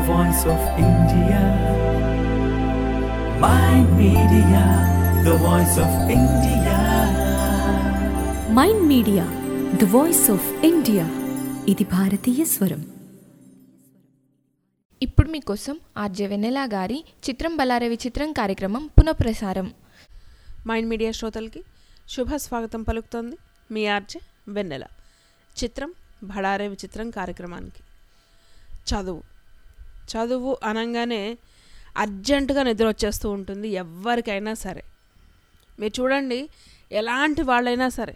voice of India. My media, the voice of India. Mind media the voice of India ఇది భారతీయ స్వరం ఇప్పుడు మీకోసం ఆర్జే వెన్నెలా గారి చిత్రం బలారే విచిత్రం కార్యక్రమం పునఃప్రసారం మైండ్ మీడియా శ్రోతలకి శుభ స్వాగతం పలుకుతోంది మీ ఆర్జే వెన్నెల చిత్రం భడారే విచిత్రం కార్యక్రమానికి చదువు చదువు అనగానే అర్జెంటుగా నిద్ర వచ్చేస్తూ ఉంటుంది ఎవరికైనా సరే మీరు చూడండి ఎలాంటి వాళ్ళైనా సరే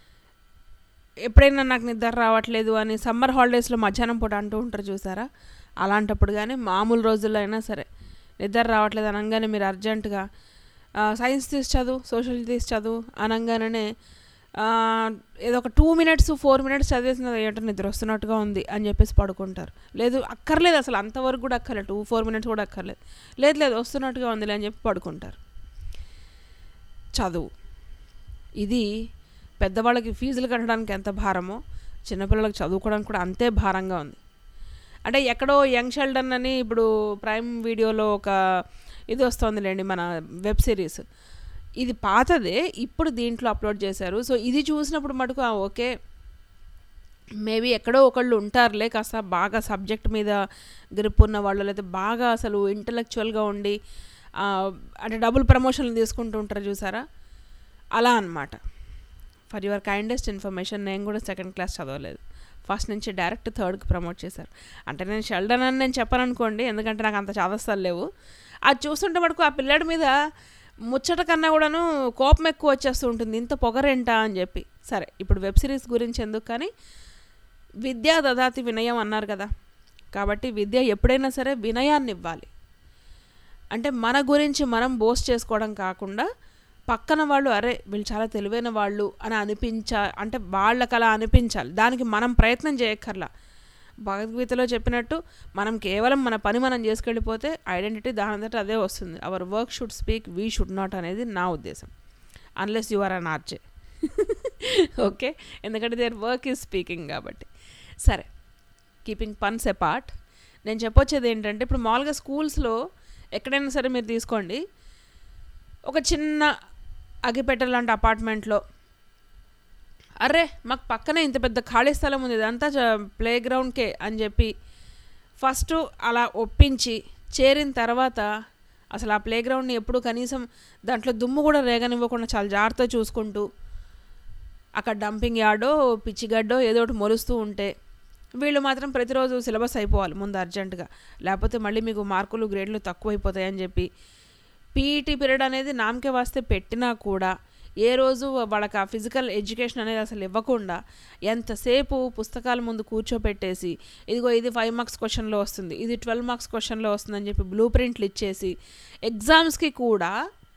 ఎప్పుడైనా నాకు నిద్ర రావట్లేదు అని సమ్మర్ హాలిడేస్లో మధ్యాహ్నం పూట అంటూ ఉంటారు చూసారా అలాంటప్పుడు కానీ మామూలు రోజుల్లో అయినా సరే నిద్ర రావట్లేదు అనగానే మీరు అర్జెంటుగా ఆ, సైన్స్ తీసి చదువు సోషల్ తీసి చదువు అనగానే ఆ, ఏదో ఒక టూ మినిట్స్ ఫోర్ మినిట్స్ చదివేసిన ఏంటో నిద్ర వస్తున్నట్టుగా ఉంది అని చెప్పేసి పడుకుంటారు లేదు అక్కర్లేదు అసలు అంతవరకు కూడా అక్కర్లేదు టూ ఫోర్ మినిట్స్ కూడా అక్కర్లేదు లేదు లేదు వస్తున్నట్టుగా ఉందిలే అని చెప్పి పడుకుంటారు చదువు ఇది పెద్దవాళ్ళకి ఫీజులు కట్టడానికి ఎంత భారమో చిన్నపిల్లలకు చదువుకోవడానికి కూడా అంతే భారంగా ఉంది అంటే ఎక్కడో యంగ్ షెల్డన్ అని ఇప్పుడు ప్రైమ్ వీడియోలో ఒక ఇది వస్తుందిలేండి మన వెబ్ సిరీస్ ఇది పాతదే ఇప్పుడు దీంట్లో అప్లోడ్ చేశారు సో ఇది చూసినప్పుడు మటుకు ఆ, ఓకే మేబీ ఎక్కడో ఒకళ్ళు ఉంటారులే కాస్త బాగా సబ్జెక్ట్ మీద గ్రిప్ ఉన్న వాళ్ళు లేకపోతే బాగా అసలు ఇంటలెక్చువల్గా ఉండి ఆ, అంటే డబుల్ ప్రమోషన్లు తీసుకుంటూ ఉంటారు చూసారా అలా అన్నమాట ఫర్ యువర్ కైండెస్ట్ ఇన్ఫర్మేషన్ నేను కూడా సెకండ్ క్లాస్ చదవలేదు ఫస్ట్ నుంచి డైరెక్ట్ థర్డ్కి ప్రమోట్ చేశారు అంటే నేను షెల్డన్ అని నేను చెప్పను అనుకోండి ఎందుకంటే నాకు అంత చదవస్తాలు లేవు అది చూస్తుంటే మటుకు ఆ పిల్లడి మీద ముచ్చట కన్నా కూడాను కోపం ఎక్కువ వచ్చేస్తూ ఉంటుంది ఇంత పొగరేంటా అని చెప్పి సరే ఇప్పుడు వెబ్ సిరీస్ గురించి ఎందుకు కానీ విద్యా దదాతి వినయం అన్నారు కదా కాబట్టి విద్య ఎప్పుడైనా సరే వినయాన్ని ఇవ్వాలి అంటే మన గురించి మనం బోస్ట్ చేసుకోవడం కాకుండా పక్కన వాళ్ళు అరే వీళ్ళు చాలా తెలివైన వాళ్ళు అని అనిపించా అంటే వాళ్ళకి అలా అనిపించాలి దానికి మనం ప్రయత్నం చేయక్కర్లా భగవద్గీతలో చెప్పినట్టు మనం కేవలం మన పని మనం చేసుకెళ్ళిపోతే ఐడెంటిటీ దానంతట అదే వస్తుంది our work should speak we should not అనేది నా ఉద్దేశం unless you are an RJ okay ఎందుకంటే దేర్ వర్క్ ఈజ్ స్పీకింగ్ కాబట్టి సరే కీపింగ్ పన్స్ ఎపార్ట్ నేను చెప్పొచ్చేది ఏంటంటే ఇప్పుడు మామూలుగా స్కూల్స్లో ఎక్కడైనా సరే మీరు తీసుకోండి ఒక చిన్న అగిపెట్ట లాంటి అపార్ట్మెంట్లో అరే మాకు పక్కనే ఇంత పెద్ద ఖాళీ స్థలం ఉంది ఇదంతా ప్లే గ్రౌండ్కే అని చెప్పి ఫస్ట్ అలా ఒప్పించి చేరిన తర్వాత అసలు ఆ ప్లే గ్రౌండ్ని ఎప్పుడు కనీసం దాంట్లో దుమ్ము కూడా రేగనివ్వకుండా చాలా జాగ్రత్తగా చూసుకుంటూ అక్కడ డంపింగ్ యార్డో పిచ్చిగడ్డో ఏదో ఒకటి మొలుస్తూ ఉంటే వీళ్ళు మాత్రం ప్రతిరోజు సిలబస్ అయిపోవాలి ముందు అర్జెంటుగా లేకపోతే మళ్ళీ మీకు మార్కులు గ్రేడ్లు తక్కువైపోతాయని చెప్పి పీఈటీ పీరియడ్ అనేది నామకే వాస్తే పెట్టినా కూడా ఏ రోజు వాళ్ళకి ఆ ఫిజికల్ ఎడ్యుకేషన్ అనేది అసలు ఇవ్వకుండా ఎంతసేపు పుస్తకాల ముందు కూర్చోపెట్టేసి ఇదిగో ఇది ఫైవ్ మార్క్స్ క్వశ్చన్లో వస్తుంది ఇది ట్వెల్వ్ మార్క్స్ క్వశ్చన్లో వస్తుందని చెప్పి బ్లూ ప్రింట్లు ఇచ్చేసి ఎగ్జామ్స్కి కూడా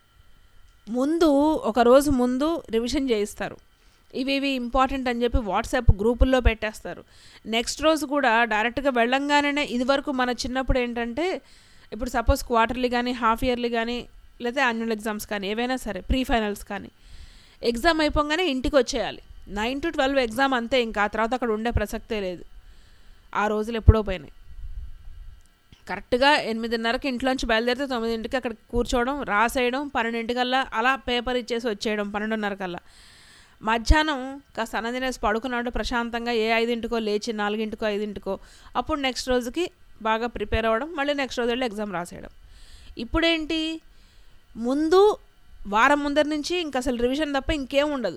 ముందు ఒక రోజు ముందు రివిజన్ చేయిస్తారు ఇవి ఇవి ఇంపార్టెంట్ అని చెప్పి వాట్సాప్ గ్రూపుల్లో పెట్టేస్తారు నెక్స్ట్ రోజు కూడా డైరెక్ట్గా వెళ్ళంగానే ఇదివరకు మన చిన్నప్పుడు ఏంటంటే ఇప్పుడు సపోజ్ క్వార్టర్లీ కానీ హాఫ్ ఇయర్లీ కానీ లేదా యాన్యువల్ ఎగ్జామ్స్ కానీ ఏవైనా సరే ప్రీ ఫైనల్స్ కానీ ఎగ్జామ్ అయిపోగానే ఇంటికి వచ్చేయాలి నైన్ టు ట్వెల్వ్ ఎగ్జామ్ అంతే ఇంకా ఆ తర్వాత అక్కడ ఉండే ప్రసక్తే లేదు ఆ రోజులు ఎప్పుడో పోయినాయి కరెక్ట్గా ఎనిమిదిన్నరకి ఇంట్లోంచి బయలుదేరితే తొమ్మిదింటికి అక్కడ కూర్చోవడం రాసేయడం పన్నెండింటికల్లా అలా పేపర్ ఇచ్చేసి వచ్చేయడం పన్నెండున్నర కల్లా మధ్యాహ్నం కాస్త అన్నం తినేసి పడుకున్నట్టు ప్రశాంతంగా ఏ ఐదింటికో లేచి నాలుగింటికో ఐదింటికో అప్పుడు నెక్స్ట్ రోజుకి బాగా ప్రిపేర్ అవ్వడం మళ్ళీ నెక్స్ట్ రోజు వెళ్ళి ఎగ్జామ్ రాసేయడం ఇప్పుడేంటి ముందు వారం ముందర నుంచి ఇంక అసలు రివిజన్ తప్ప ఇంకేం ఉండదు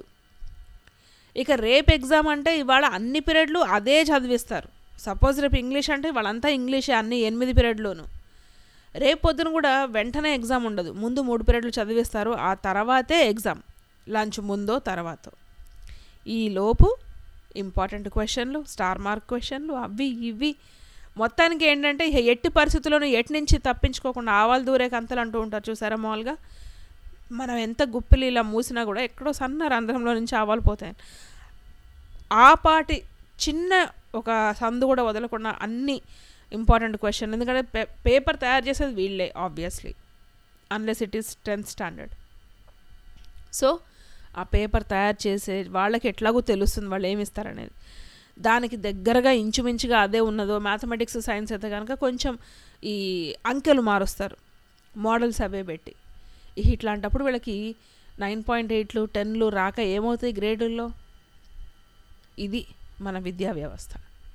ఇక రేపు ఎగ్జామ్ అంటే ఇవాళ అన్ని పీరియడ్లు అదే చదివిస్తారు సపోజ్ రేపు ఇంగ్లీష్ అంటే వాళ్ళంతా ఇంగ్లీషే అన్ని ఎనిమిది పీరియడ్లోను రేపు పొద్దున కూడా వెంటనే ఎగ్జామ్ ఉండదు ముందు మూడు పీరియడ్లు చదివిస్తారు ఆ తర్వాతే ఎగ్జామ్ లంచ్ ముందో తర్వాత ఈ లోపు ఇంపార్టెంట్ క్వశ్చన్లు స్టార్ మార్క్ క్వశ్చన్లు అవి ఇవి మొత్తానికి ఏంటంటే ఇక ఎట్టి పరిస్థితుల్లోనూ ఎటు నుంచి తప్పించుకోకుండా ఆవాలు దూరే కంతలు అంటూ ఉంటారు చూసారా మామూలుగా మనం ఎంత గుప్పిలు ఇలా మూసినా కూడా ఎక్కడో సన్న రంధ్రంలో నుంచి ఆవాలు పోతాయి ఆ పాటి చిన్న ఒక సందు కూడా వదలకుండా అన్ని ఇంపార్టెంట్ క్వశ్చన్ ఎందుకంటే పే పేపర్ తయారు చేసేది వీళ్ళే obviously unless it is tenth standard so ఆ పేపర్ తయారు చేసే వాళ్ళకి ఎట్లాగో తెలుస్తుంది వాళ్ళు ఏమి ఇస్తారనేది దానికి దగ్గరగా ఇంచుమించుగా అదే ఉన్నదో మ్యాథమెటిక్స్ సైన్స్ అయితే కనుక కొంచెం ఈ అంకెలు మారుస్తారు మోడల్స్ అవే పెట్టి ఇహ ఇట్లాంటప్పుడు వీళ్ళకి నైన్ పాయింట్ ఎయిట్లు టెన్లు రాక ఏమవుతాయి గ్రేడుల్లో ఇది మన విద్యా వ్యవస్థ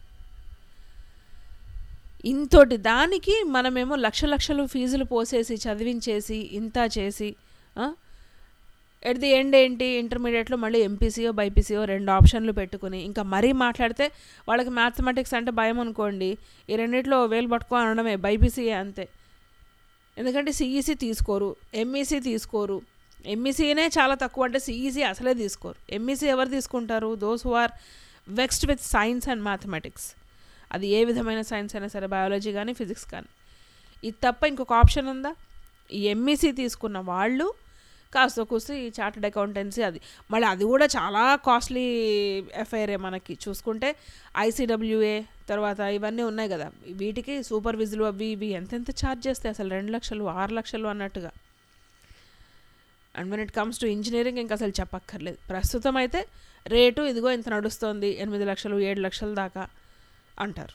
ఇంతోటి దానికి మనమేమో లక్ష లక్షలు ఫీజులు పోసేసి చదివించేసి ఇంత చేసి ఎట్ ది ఎండ్ ఏంటి ఇంటర్మీడియట్లో మళ్ళీ ఎంపీసీఓ బైపీసీఓ రెండు ఆప్షన్లు పెట్టుకుని ఇంకా మరీ మాట్లాడితే వాళ్ళకి మ్యాథమెటిక్స్ అంటే భయం అనుకోండి ఈ రెండిట్లో వేలు పట్టుకో అనడమే బైపీసీఏ అంతే ఎందుకంటే సిఈసీ తీసుకోరు ఎంఈసీ తీసుకోరు ఎంఈసీనే చాలా తక్కువ అంటే సిఈసీ అసలే తీసుకోరు ఎంఈసీ ఎవరు తీసుకుంటారు those who are vexed with science and mathematics అది ఏ విధమైన సైన్స్ అయినా సరే బయాలజీ కానీ ఫిజిక్స్ కానీ ఇది తప్ప ఇంకొక ఆప్షన్ ఉందా ఈ ఎంఈసీ తీసుకున్న వాళ్ళు కాస్త కూసి ఈ చార్టెడ్ అకౌంటెన్సీ అది మళ్ళీ అది కూడా చాలా కాస్ట్లీ ఎఫ్ఐఆర్ మనకి చూసుకుంటే ఐసీడబ్ల్యూఏ తర్వాత ఇవన్నీ ఉన్నాయి కదా వీటికి సూపర్విజులు అవి ఇవి ఎంతెంత ఛార్జ్ చేస్తాయి అసలు రెండు లక్షలు ఆరు లక్షలు అన్నట్టుగా and when it comes to engineering ఇంకా అసలు చెప్పక్కర్లేదు ప్రస్తుతం అయితే రేటు ఇదిగో ఇంత నడుస్తోంది ఎనిమిది లక్షలు ఏడు లక్షల దాకా అంటారు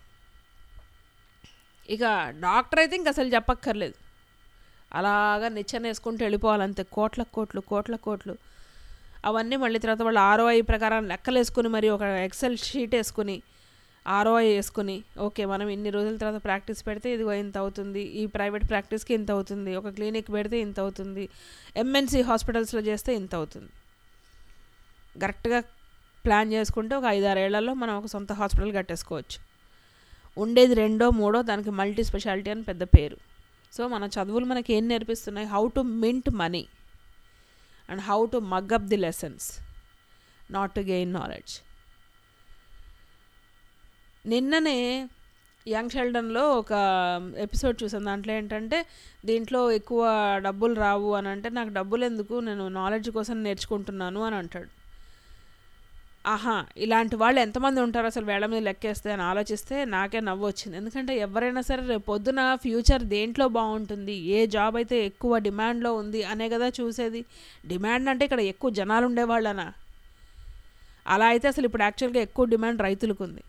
ఇక డాక్టర్ అయితే ఇంక అసలు చెప్పక్కర్లేదు అలాగా నిచ్చెన వేసుకుంటూ వెళ్ళిపోవాలంతే కోట్ల కోట్లు కోట్ల కోట్లు అవన్నీ మళ్ళీ తర్వాత వాళ్ళు ఆర్ఓఐ ప్రకారం లెక్కలు వేసుకుని మరి ఒక ఎక్సెల్ షీట్ వేసుకుని ఆర్ఓఐ వేసుకుని ఓకే మనం ఇన్ని రోజుల తర్వాత ప్రాక్టీస్ పెడితే ఇదిగో ఇంత అవుతుంది ఈ ప్రైవేట్ ప్రాక్టీస్కి ఇంత అవుతుంది ఒక క్లినిక్ పెడితే ఇంత అవుతుంది ఎంఎన్సి హాస్పిటల్స్లో చేస్తే ఇంత అవుతుంది కరెక్ట్గా ప్లాన్ చేసుకుంటే ఒక ఐదారేళ్లలో మనం ఒక సొంత హాస్పిటల్ కట్టేసుకోవచ్చు ఉండేది రెండో మూడో దానికి మల్టీ స్పెషాలిటీ అని పెద్ద పేరు సో మన చదువులు మనకి ఏం నేర్పిస్తున్నాయి how to mint money and how to mug up the lessons not to gain knowledge నిన్ననే యంగ్ షెల్డన్లో ఒక ఎపిసోడ్ చూసాను దాంట్లో ఏంటంటే దీంట్లో ఎక్కువ డబ్బులు రావు అని అంటే నాకు డబ్బులు ఎందుకు నేను నాలెడ్జ్ కోసం నేర్చుకుంటున్నాను అని అంటాడు ఆహా ఇలాంటి వాళ్ళు ఎంతమంది ఉంటారు అసలు వేళ మీద లెక్కేస్తే అని ఆలోచిస్తే నాకే నవ్వు వచ్చింది ఎందుకంటే ఎవరైనా సరే రేపు పొద్దున ఫ్యూచర్ దేంట్లో బాగుంటుంది ఏ జాబ్ అయితే ఎక్కువ డిమాండ్లో ఉంది అనే కదా చూసేది డిమాండ్ అంటే ఇక్కడ ఎక్కువ జనాలు ఉండేవాళ్ళనా అలా అయితే అసలు ఇప్పుడు యాక్చువల్గా ఎక్కువ డిమాండ్ రైతులకు ఉంది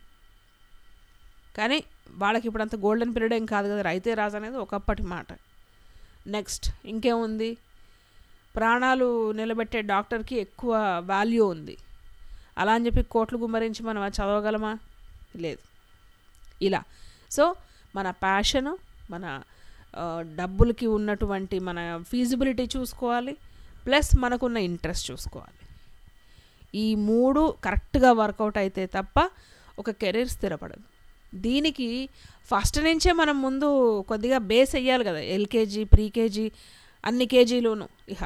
కానీ వాళ్ళకి ఇప్పుడు అంత గోల్డెన్ పీరియడ్ ఏం కాదు కదా రైతే రాజు అనేది ఒకప్పటి మాట నెక్స్ట్ ఇంకేముంది ప్రాణాలు నిలబెట్టే డాక్టర్కి ఎక్కువ వాల్యూ ఉంది అలా అని చెప్పి కోట్లు గుమ్మరించి మనం అది చదవగలమా లేదు ఇలా సో మన ప్యాషను మన డబ్బులకి ఉన్నటువంటి మన ఫీజిబిలిటీ చూసుకోవాలి ప్లస్ మనకున్న ఇంట్రెస్ట్ చూసుకోవాలి ఈ మూడు కరెక్ట్గా వర్కౌట్ అయితే తప్ప ఒక కెరీర్ స్థిరపడదు దీనికి ఫస్ట్ నుంచే మనం ముందు కొద్దిగా బేస్ వేయాలి కదా ఎల్కేజీ ప్రీకేజీ అన్ని కేజీలును ఇహ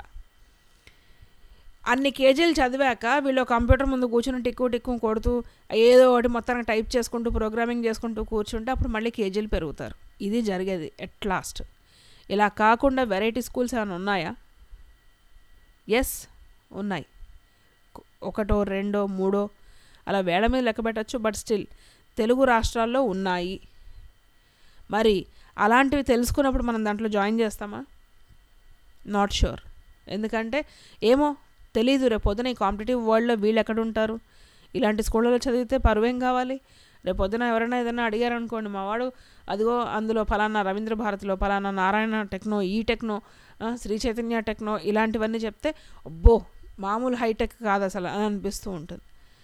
అన్ని కేజీలు చదివాక వీళ్ళు కంప్యూటర్ ముందు కూర్చుని టిక్కు టిక్కు కొడుతూ ఏదో ఒకటి మొత్తానికి టైప్ చేసుకుంటూ ప్రోగ్రామింగ్ చేసుకుంటూ కూర్చుంటే అప్పుడు మళ్ళీ కేజీలు పెరుగుతారు ఇది జరిగేది ఎట్ లాస్ట్ ఇలా కాకుండా వెరైటీ స్కూల్స్ ఏమైనా ఉన్నాయా ఎస్ ఉన్నాయి ఒకటో రెండో మూడో అలా వేళ మీద లెక్క పెట్టచ్చు బట్ స్టిల్ తెలుగు రాష్ట్రాల్లో ఉన్నాయి మరి అలాంటివి తెలుసుకున్నప్పుడు మనం దాంట్లో జాయిన్ చేస్తామా నాట్ షూర్ ఎందుకంటే ఏమో తెలీదు రేపు పొద్దున ఈ కాంపిటేటివ్ వరల్డ్లో వీళ్ళు ఎక్కడ ఉంటారు ఇలాంటి స్కూళ్ళలో చదివితే పరువేం కావాలి రేపు పొద్దున ఎవరైనా ఏదైనా అడిగారు అనుకోండి మా వాడు అదిగో అందులో ఫలానా రవీంద్ర భారతిలో ఫలానా నారాయణ టెక్నో ఈ టెక్నో శ్రీ చైతన్య టెక్నో ఇలాంటివన్నీ చెప్తే అబ్బో మామూలు హైటెక్ కాదు అసలు అని అనిపిస్తూ ఉంటుంది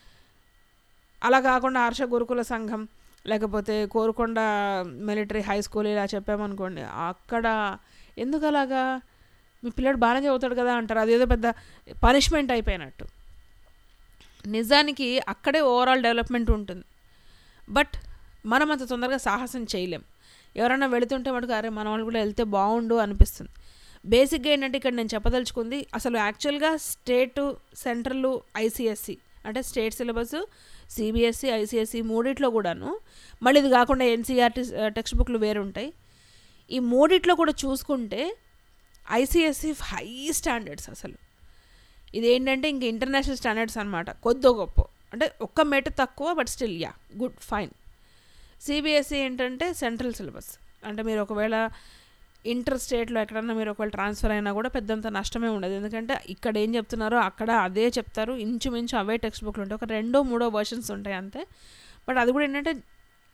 అలా కాకుండా హర్ష గురుకుల సంఘం లేకపోతే కోరుకొండ మిలిటరీ హై స్కూల్ ఇలా చెప్పామనుకోండి అక్కడ ఎందుకు అలాగా మీ పిల్లడు బాగానే చదువుతాడు కదా అంటారు అదేదో పెద్ద పనిష్మెంట్ అయిపోయినట్టు నిజానికి అక్కడే ఓవరాల్ డెవలప్మెంట్ ఉంటుంది బట్ మనం అంత తొందరగా సాహసం చేయలేం ఎవరైనా వెళుతుంటే మటుకు అరే మన వాళ్ళు కూడా వెళ్తే బాగుండు అనిపిస్తుంది బేసిక్గా ఏంటంటే ఇక్కడ నేను చెప్పదలుచుకుంది అసలు యాక్చువల్గా స్టేటు సెంట్రల్ ఐసిఎస్సి అంటే స్టేట్ సిలబస్ సిబిఎస్సి ఐసిఎస్సి మూడిట్లో కూడాను మళ్ళీ ఇది కాకుండా ఎన్సీఆర్టీ టెక్స్ట్ బుక్లు వేరు ఉంటాయి ఈ మూడిట్లో కూడా చూసుకుంటే ఐసిఎస్సి హై స్టాండర్డ్స్ అసలు ఇది ఏంటంటే ఇంక ఇంటర్నేషనల్ స్టాండర్డ్స్ అనమాట కొద్దో గొప్ప అంటే ఒక్క మెట్టు తక్కువ but still yeah good fine CBSE ఏంటంటే సెంట్రల్ సిలబస్ అంటే మీరు ఒకవేళ ఇంటర్ స్టేట్లో ఎక్కడన్నా మీరు ఒకవేళ ట్రాన్స్ఫర్ అయినా కూడా పెద్దంత నష్టమే ఉండదు ఎందుకంటే ఇక్కడ ఏం చెప్తున్నారో అక్కడ అదే చెప్తారు ఇంచుమించు అవే టెక్స్ట్ బుక్లు ఉంటాయి ఒక రెండో మూడో వర్షన్స్ ఉంటాయి అంతే బట్ అది కూడా ఏంటంటే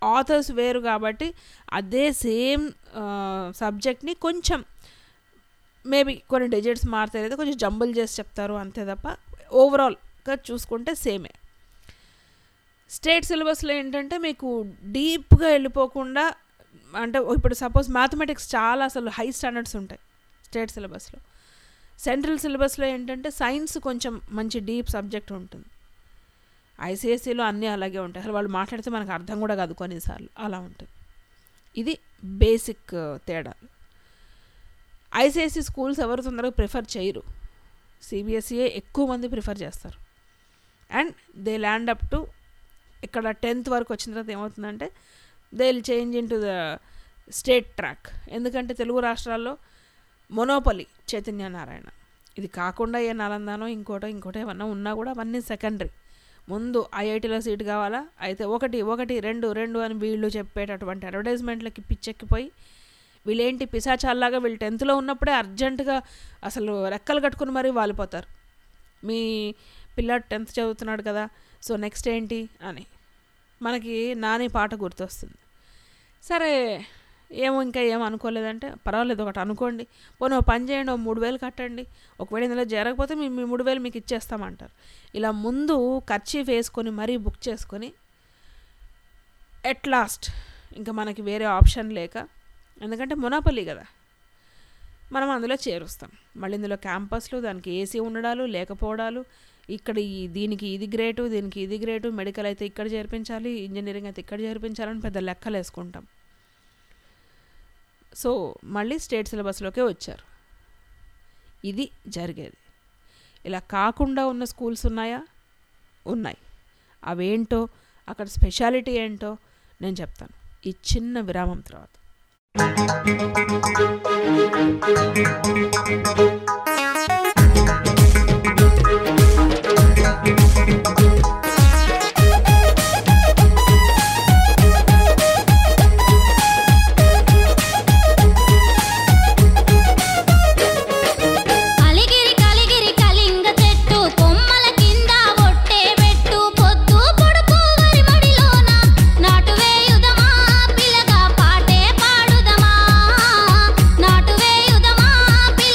ఆథర్స్ వేరు కాబట్టి అదే సేమ్ సబ్జెక్ట్ని కొంచెం మేబీ కొన్ని డిజిట్స్ మారుతాయి లేదా కొంచెం జంబుల్ చేసి చెప్తారు అంతే తప్ప ఓవరాల్గా చూసుకుంటే సేమే స్టేట్ సిలబస్లో ఏంటంటే మీకు డీప్గా వెళ్ళిపోకుండా అంటే ఇప్పుడు సపోజ్ మ్యాథమెటిక్స్ చాలా అసలు హై స్టాండర్డ్స్ ఉంటాయి స్టేట్ సిలబస్లో సెంట్రల్ సిలబస్లో ఏంటంటే సైన్స్ కొంచెం మంచి డీప్ సబ్జెక్ట్ ఉంటుంది ఐసిఎస్సిలో అన్నీ అలాగే ఉంటాయి అసలు వాళ్ళు మాట్లాడితే మనకు అర్థం కూడా కాదు కొన్నిసార్లు అలా ఉంటుంది ఇది బేసిక్ తేడాలు ఐసిఐసి స్కూల్స్ ఎవరు తొందరగా ప్రిఫర్ చేయరు సిబిఎస్ఈఏ ఎక్కువ మంది ప్రిఫర్ చేస్తారు and they land up to ఇక్కడ టెన్త్ వరకు వచ్చిన తర్వాత ఏమవుతుందంటే they will change into the state track ఎందుకంటే తెలుగు రాష్ట్రాల్లో మొనోపలి చైతన్య నారాయణ ఇది కాకుండా ఏ నలందానో ఇంకోటో ఇంకోటో ఏమన్నా ఉన్నా కూడా అవన్నీ సెకండరీ ముందు ఐఐటీలో సీట్ కావాలా అయితే ఒకటి ఒకటి రెండు రెండు అని వీళ్ళు చెప్పేటటువంటి అడ్వర్టైజ్మెంట్లకి పిచ్చెక్కిపోయి వీళ్ళేంటి పిశాచాల్లాగా వీళ్ళు టెన్త్లో ఉన్నప్పుడే అర్జెంటుగా అసలు రెక్కలు కట్టుకుని మరీ వాలిపోతారు మీ పిల్లాడు టెన్త్ చదువుతున్నాడు కదా సో నెక్స్ట్ ఏంటి అని మనకి నాని పాట గుర్తొస్తుంది సరే ఏమో ఇంకా ఏం అనుకోలేదంటే పర్వాలేదు ఒకటి అనుకోండి పోనీ ఓ పని చేయండి ఓ మూడు వేలు కట్టండి ఒకవేళ ఇందులో జరగకపోతే మేము మీ మూడు వేలు మీకు ఇచ్చేస్తామంటారు ఇలా ముందు ఖర్చు వేసుకొని మరీ బుక్ చేసుకొని ఎట్ లాస్ట్ ఇంకా మనకి వేరే ఆప్షన్ లేక ఎందుకంటే మొనాపల్లి కదా మనం అందులో చేరుస్తాం మళ్ళీ ఇందులో క్యాంపస్లు దానికి ఏసీ ఉండడాలు లేకపోవడాలు ఇక్కడ ఈ దీనికి ఇది గ్రేటు దీనికి ఇది గ్రేటు మెడికల్ అయితే ఇక్కడ చేర్పించాలి ఇంజనీరింగ్ అయితే ఇక్కడ చేర్పించాలని పెద్ద లెక్కలు వేసుకుంటాం సో మళ్ళీ స్టేట్ సిలబస్లోకే వచ్చారు ఇది జరిగేది ఇలా కాకుండా ఉన్న స్కూల్స్ ఉన్నాయా ఉన్నాయి అవేంటో అక్కడ స్పెషాలిటీ ఏంటో నేను చెప్తాను ఈ చిన్న విరామం తర్వాత అలిగిరి కలిగిరి కలింగ చెట్టు కొమ్మల కింద ఒట్టే పెట్టు పొద్దు పొడుపు వరి మడిలోన నాటు వేయుదమా పిల్లగా పాటే పాడుదమా నాటు వేయుదమా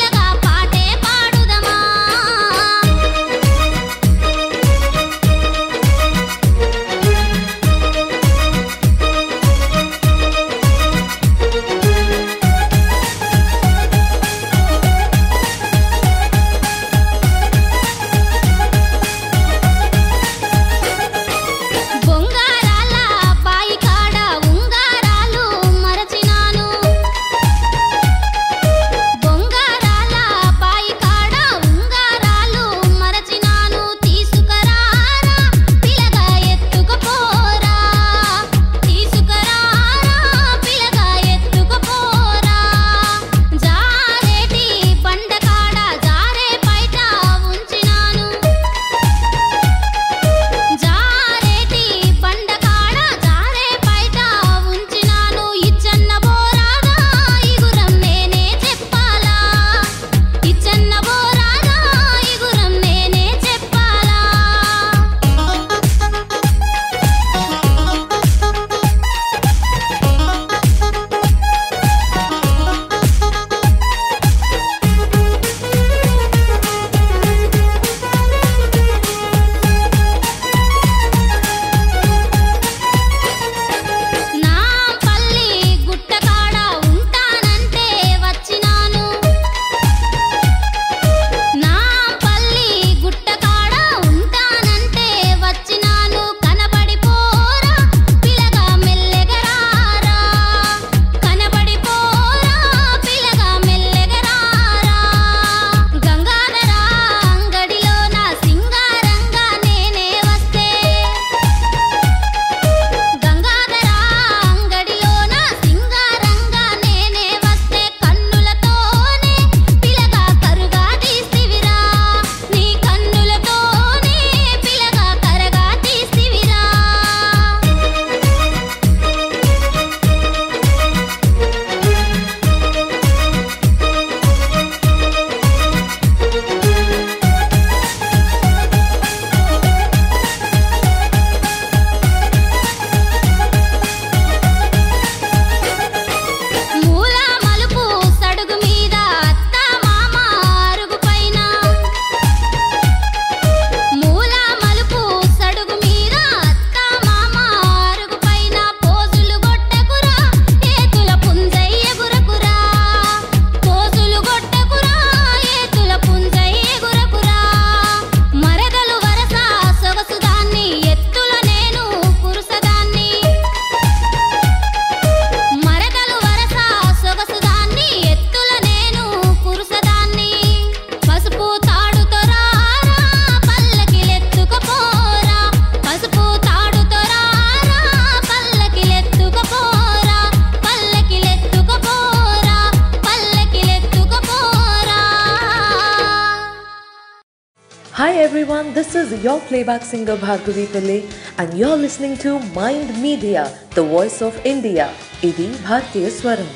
Hi everyone, this is your playback singer Bhargavi Pillai and you're listening to Mind Media, the voice of India. ఇది భారతీయ స్వరం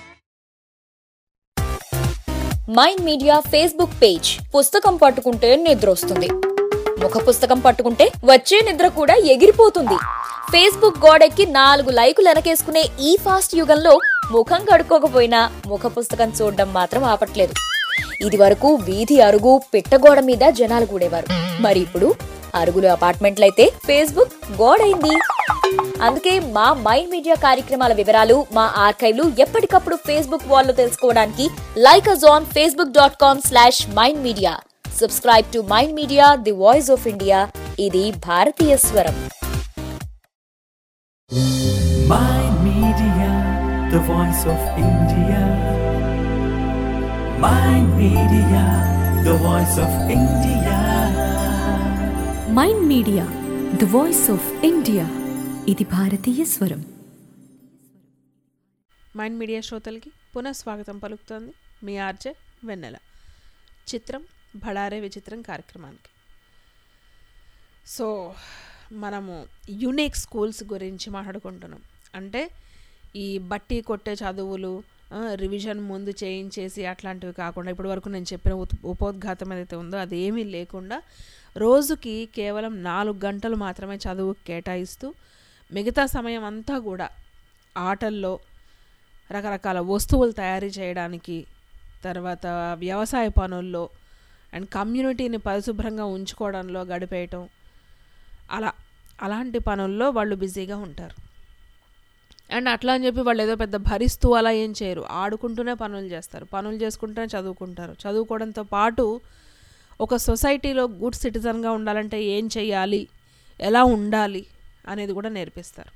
మైండ్ మీడియా ఫేస్బుక్ పేజ్ పుస్తకం పట్టుకుంటే నిద్ర వస్తుంది ముఖ పుస్తకం పట్టుకుంటే వచ్చే నిద్ర కూడా ఎగిరిపోతుంది ఫేస్బుక్ గోడెక్కి నాలుగు లైకులు వెనకేసుకునే ఈ ఫాస్ట్ యుగంలో ముఖం కడుక్కోకపోయినా ముఖ పుస్తకం చూడడం మాత్రం ఆపట్లేదు ఇది వరకు వీధి అరుగు పిట్టగోడ మీద జనాలు కూడేవారు మరి ఇప్పుడు అరుగులు అపార్ట్మెంట్లయితే ఫేస్బుక్ గోడైంది అందుకే మా మైండ్ మీడియా కార్యక్రమాల వివరాలు మా ఆర్కైవ్లు ఎప్పటికప్పుడు ఫేస్బుక్ వాల్లో తెలుసుకోవడానికి like us on Facebook dot com slash mind media subscribe to mind media the voice of India ఇది భారతీయ స్వరం Mind Media, the voice of India. Mind Media, the voice of India. Mind media the voice of India ఇది భారతీయ స్వరం mind media శ్రోతలకి పునః స్వాగతం పలుకుతోంది మీ ఆర్జే వెన్నెల చిత్రం భడారే విచిత్రం కార్యక్రమానికి సో మనము యునిక్ స్కూల్స్ గురించి మాట్లాడుకుంటున్నాం అంటే ఈ బట్టి కొట్టే చదువులు ఆ, రివిజన్ ముందు చేయించేసి అట్లాంటివి కాకుండా ఇప్పటి వరకు నేను చెప్పిన ఉత్- ఉపోద్ఘాతం ఏదైతే ఉందో అది ఏమీ లేకుండా రోజుకి కేవలం నాలుగు గంటలు మాత్రమే చదువు కేటాయిస్తూ మిగతా సమయం అంతా కూడా ఆటల్లో రకరకాల వస్తువులు తయారీ చేయడానికి తర్వాత వ్యవసాయ పనుల్లో అండ్ కమ్యూనిటీని పరిశుభ్రంగా ఉంచుకోవడంలో గడిపేయటం అలా అలాంటి పనుల్లో వాళ్ళు బిజీగా ఉంటారు అండ్ అట్లా అని చెప్పి వాళ్ళు ఏదో పెద్ద భరిస్తూ అలా ఏం చేయరు ఆడుకుంటూనే పనులు చేస్తారు పనులు చేసుకుంటూనే చదువుకుంటారు చదువుకోవడంతో పాటు ఒక సొసైటీలో గుడ్ సిటిజన్గా ఉండాలంటే ఏం చేయాలి ఎలా ఉండాలి అనేది కూడా నేర్పిస్తారు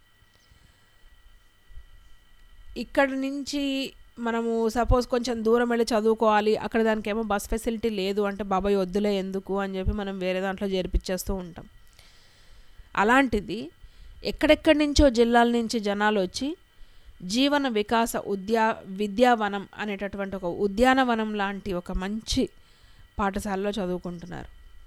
ఇక్కడ నుంచి మనము సపోజ్ కొంచెం దూరం వెళ్ళి చదువుకోవాలి అక్కడ దానికి ఏమో బస్ ఫెసిలిటీ లేదు అంటే బాబాయ్ వద్దులే ఎందుకు అని చెప్పి మనం వేరే దాంట్లో చేర్పించేస్తూ ఉంటాం అలాంటిది ఎక్కడెక్కడి నుంచో జిల్లాల నుంచి జనాలు వచ్చి జీవన వికాస ఉద్యా విద్యావనం అనేటటువంటి ఒక ఉద్యానవనం లాంటి ఒక మంచి పాఠశాలలో చదువుకుంటున్నారు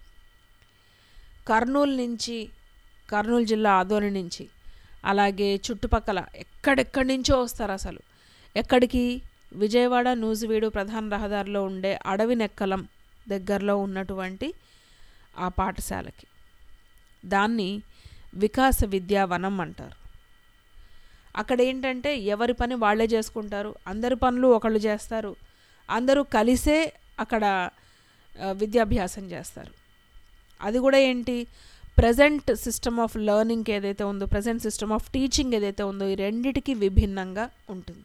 కర్నూలు నుంచి కర్నూలు జిల్లా ఆదోని నుంచి అలాగే చుట్టుపక్కల ఎక్కడెక్కడి నుంచో వస్తారు అసలు ఎక్కడికి విజయవాడ నూజివీడు ప్రధాన రహదారిలో ఉండే అడవి నెక్కలం దగ్గరలో ఉన్నటువంటి ఆ పాఠశాలకి దాన్ని వికాస విద్యావనం అంటారు అక్కడ ఏంటంటే ఎవరి పని వాళ్ళే చేసుకుంటారు అందరి పనులు ఒకళ్ళు చేస్తారు అందరూ కలిసే అక్కడ ఆ, విద్యాభ్యాసం చేస్తారు అది కూడా ఏంటి ప్రజెంట్ సిస్టమ్ ఆఫ్ లెర్నింగ్ ఏదైతే ఉందో ప్రజెంట్ సిస్టమ్ ఆఫ్ టీచింగ్ ఏదైతే ఉందో ఈ రెండిటికి విభిన్నంగా ఉంటుంది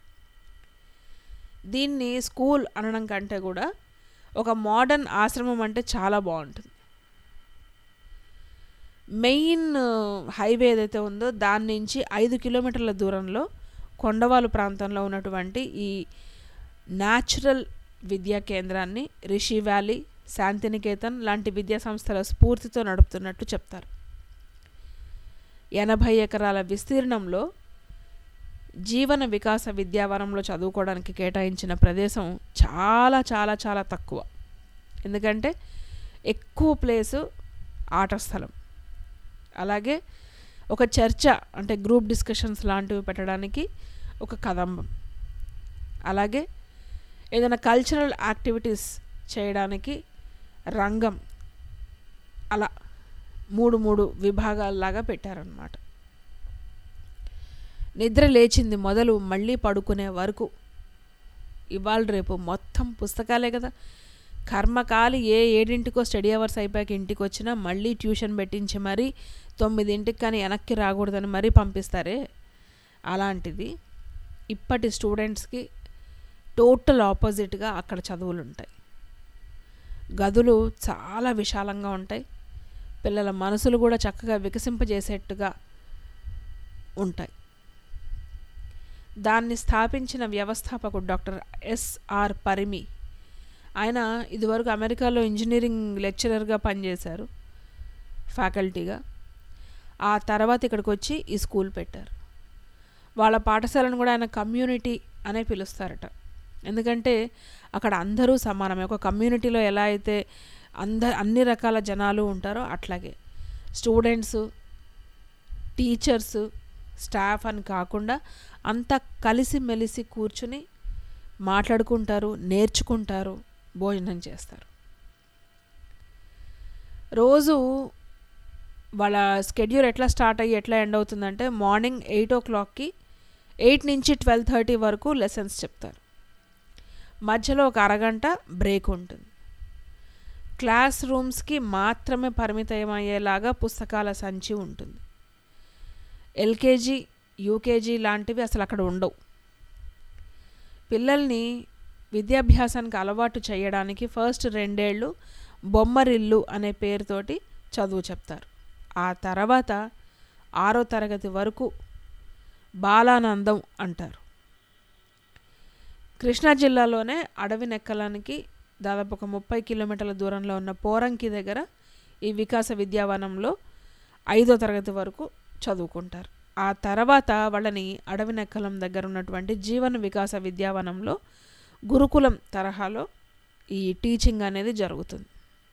దీన్ని స్కూల్ అనడం కంటే కూడా ఒక మోడర్న్ ఆశ్రమం అంటే చాలా బాగుంటుంది మెయిన్ హైవే ఏదైతే ఉందో దాని నుంచి ఐదు కిలోమీటర్ల దూరంలో కొండవాలు ప్రాంతంలో ఉన్నటువంటి ఈ న్యాచురల్ విద్యా కేంద్రాన్ని రిషి వ్యాలీ శాంతినికేతన్ లాంటి విద్యా సంస్థల స్ఫూర్తితో నడుపుతున్నట్టు చెప్తారు ఎనభై ఎకరాల విస్తీర్ణంలో జీవన వికాస విద్యావనంలో చదువుకోవడానికి కేటాయించిన ప్రదేశం చాలా చాలా చాలా తక్కువ ఎందుకంటే ఎక్కువ ప్లేసు ఆట స్థలం అలాగే ఒక చర్చ అంటే గ్రూప్ డిస్కషన్స్ లాంటివి పెట్టడానికి ఒక కదంబం అలాగే ఏదైనా కల్చరల్ యాక్టివిటీస్ చేయడానికి రంగం అలా మూడు మూడు విభాగాల్లాగా పెట్టారనమాట నిద్ర లేచింది మొదలు మళ్ళీ పడుకునే వరకు ఇవాళ రేపు మొత్తం పుస్తకాలే కదా కర్మకాలి ఏ ఏడింటికో స్టడీ అవర్స్ అయిపోయాక ఇంటికి వచ్చినా మళ్ళీ ట్యూషన్ పెట్టించి మరీ తొమ్మిదింటికి కానీ వెనక్కి రాకూడదని మరీ పంపిస్తారే అలాంటిది ఇప్పటి స్టూడెంట్స్కి టోటల్ ఆపోజిట్గా అక్కడ చదువులు ఉంటాయి గదులు చాలా విశాలంగా ఉంటాయి పిల్లల మనసులు కూడా చక్కగా వికసింపజేసేట్టుగా ఉంటాయి దాన్ని స్థాపించిన వ్యవస్థాపకుడు డాక్టర్ ఎస్ఆర్ పరిమి ఆయన ఇదివరకు అమెరికాలో ఇంజనీరింగ్ లెక్చరర్గా పనిచేశారు ఫ్యాకల్టీగా ఆ తర్వాత ఇక్కడికి వచ్చి ఈ స్కూల్ పెట్టారు వాళ్ళ పాఠశాలను కూడా ఆయన కమ్యూనిటీ అనే పిలుస్తారట ఎందుకంటే అక్కడ అందరూ సమానమే ఒక కమ్యూనిటీలో ఎలా అయితే అంద అన్ని రకాల జనాలు ఉంటారో అట్లాగే స్టూడెంట్స్ టీచర్స్ స్టాఫ్ అని కాకుండా అంతా కలిసిమెలిసి కూర్చుని మాట్లాడుకుంటారు నేర్చుకుంటారు భోజనం చేస్తారు రోజు వాళ్ళ స్కెడ్యూల్ ఎట్లా స్టార్ట్ అయ్యి ఎట్లా ఎండ్ అవుతుందంటే మార్నింగ్ ఎయిట్ ఓ క్లాక్కి ఎయిట్ నుంచి ట్వెల్వ్ థర్టీ వరకు లెసన్స్ చెప్తారు మధ్యలో ఒక అరగంట బ్రేక్ ఉంటుంది క్లాస్ రూమ్స్కి మాత్రమే పరిమితమయ్యేలాగా పుస్తకాల సంచి ఉంటుంది ఎల్కేజీ యూకేజీ లాంటివి అసలు అక్కడ ఉండవు పిల్లల్ని విద్యాభ్యాసానికి అలవాటు చేయడానికి ఫస్ట్ రెండేళ్ళు బొమ్మరిల్లు అనే పేరుతోటి చదువు చెప్తారు ఆ తర్వాత ఆరో తరగతి వరకు బాలానందం అంటారు కృష్ణా జిల్లాలోనే అడవి నెక్కలానికి దాదాపు ఒక ముప్పై కిలోమీటర్ల దూరంలో ఉన్న పోరంకి దగ్గర ఈ వికాస విద్యావనంలో ఐదో తరగతి వరకు చదువుకుంటారు ఆ తర్వాత వాళ్ళని అడవి నెక్కలం దగ్గర ఉన్నటువంటి జీవన వికాస విద్యావనంలో గురుకులం తరహాలో ఈ టీచింగ్ అనేది జరుగుతుంది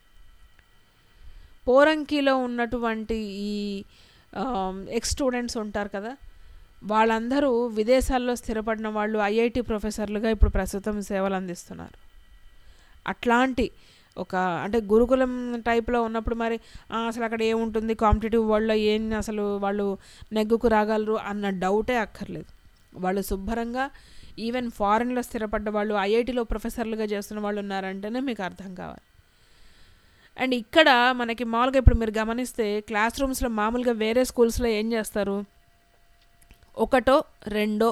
పోరంకిలో ఉన్నటువంటి ఈ ఎక్స్ స్టూడెంట్స్ ఉంటారు కదా వాళ్ళందరూ విదేశాల్లో స్థిరపడిన వాళ్ళు ఐఐటి ప్రొఫెసర్లుగా ఇప్పుడు ప్రస్తుతం సేవలు అందిస్తున్నారు అట్లాంటి ఒక అంటే గురుకులం టైప్లో ఉన్నప్పుడు మరి "ఆ, అసలు అక్కడ ఏముంటుంది కాంపిటేటివ్ వరల్డ్లో ఏం అసలు వాళ్ళు నెగ్గుకు రాగలరు అన్న డౌటే అక్కర్లేదు వాళ్ళు శుభ్రంగా ఈవెన్ ఫారిన్లో స్థిరపడ్డ వాళ్ళు ఐఐటిలో ప్రొఫెసర్లుగా చేస్తున్న వాళ్ళు ఉన్నారంటేనే మీకు అర్థం కావాలి అండ్ ఇక్కడ మనకి మామూలుగా ఇప్పుడు మీరు గమనిస్తే క్లాస్ రూమ్స్లో మామూలుగా వేరే స్కూల్స్లో ఏం చేస్తారు ఒకటో రెండో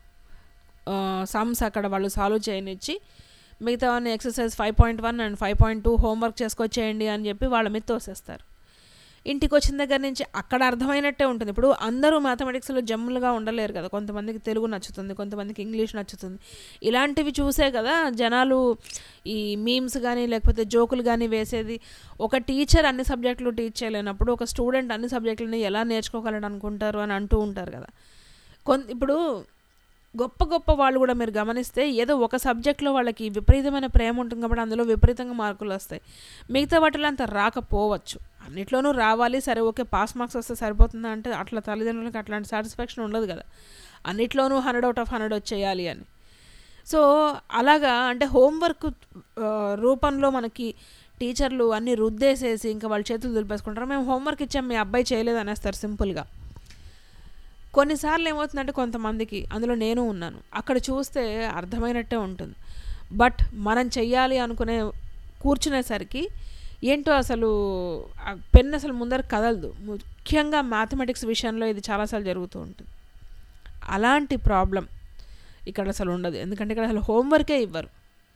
సమ్స్ అక్కడ వాళ్ళు సాల్వ్ చేయనిచ్చి మిగతా exercise five point one and five point two homework చేసుకొచ్చేయండి అని చెప్పి వాళ్ళ మీద తోసేస్తారు ఇంటికి వచ్చిన దగ్గర నుంచి అక్కడ అర్థమైనట్టే ఉంటుంది ఇప్పుడు అందరూ మ్యాథమెటిక్స్లో జమ్ములుగా ఉండలేరు కదా కొంతమందికి తెలుగు నచ్చుతుంది కొంతమందికి ఇంగ్లీష్ నచ్చుతుంది ఇలాంటివి చూసే కదా జనాలు ఈ మీమ్స్ కానీ లేకపోతే జోకులు కానీ వేసేది ఒక టీచర్ అన్ని సబ్జెక్టులు టీచ్ చేయలేనప్పుడు ఒక స్టూడెంట్ అన్ని సబ్జెక్టులని ఎలా నేర్చుకోగలడు అనుకుంటారు అని అంటూ ఉంటారు కదా కొన్ ఇప్పుడు గొప్ప గొప్ప వాళ్ళు కూడా మీరు గమనిస్తే ఏదో ఒక సబ్జెక్ట్లో వాళ్ళకి విపరీతమైన ప్రేమ ఉంటుంది కాబట్టి అందులో విపరీతంగా మార్కులు వస్తాయి మిగతా వాటిలో అంత రాకపోవచ్చు అన్నిట్లోనూ రావాలి సరే ఓకే పాస్ మార్క్స్ వస్తే సరిపోతుందా అంటే అట్లా తల్లిదండ్రులకు అట్లాంటి సాటిస్ఫాక్షన్ ఉండదు కదా అన్నిట్లోనూ హండ్రెడ్ అవుట్ ఆఫ్ హండ్రెడ్ వచ్చేయాలి అని సో అలాగా అంటే హోంవర్క్ రూపంలో మనకి టీచర్లు అన్ని రుద్దేసేసి ఇంకా వాళ్ళ చేతులు దులిపేసుకుంటారు మేము హోంవర్క్ ఇచ్చాం మీ అబ్బాయి చేయలేదు అనేస్తారు సింపుల్గా కొన్నిసార్లు ఏమవుతుందంటే కొంతమందికి అందులో నేను ఉన్నాను అక్కడ చూస్తే అర్థమైనట్టే ఉంటుంది బట్ మనం చెయ్యాలి అనుకునే కూర్చునేసరికి ఏంటో అసలు ఆ పెన్ అసలు ముందర కదలదు ముఖ్యంగా మ్యాథమెటిక్స్ విషయంలో ఇది చాలాసార్లు జరుగుతూ ఉంటుంది అలాంటి ప్రాబ్లం ఇక్కడ అసలు ఉండదు ఎందుకంటే ఇక్కడ అసలు హోంవర్కే ఇవ్వరు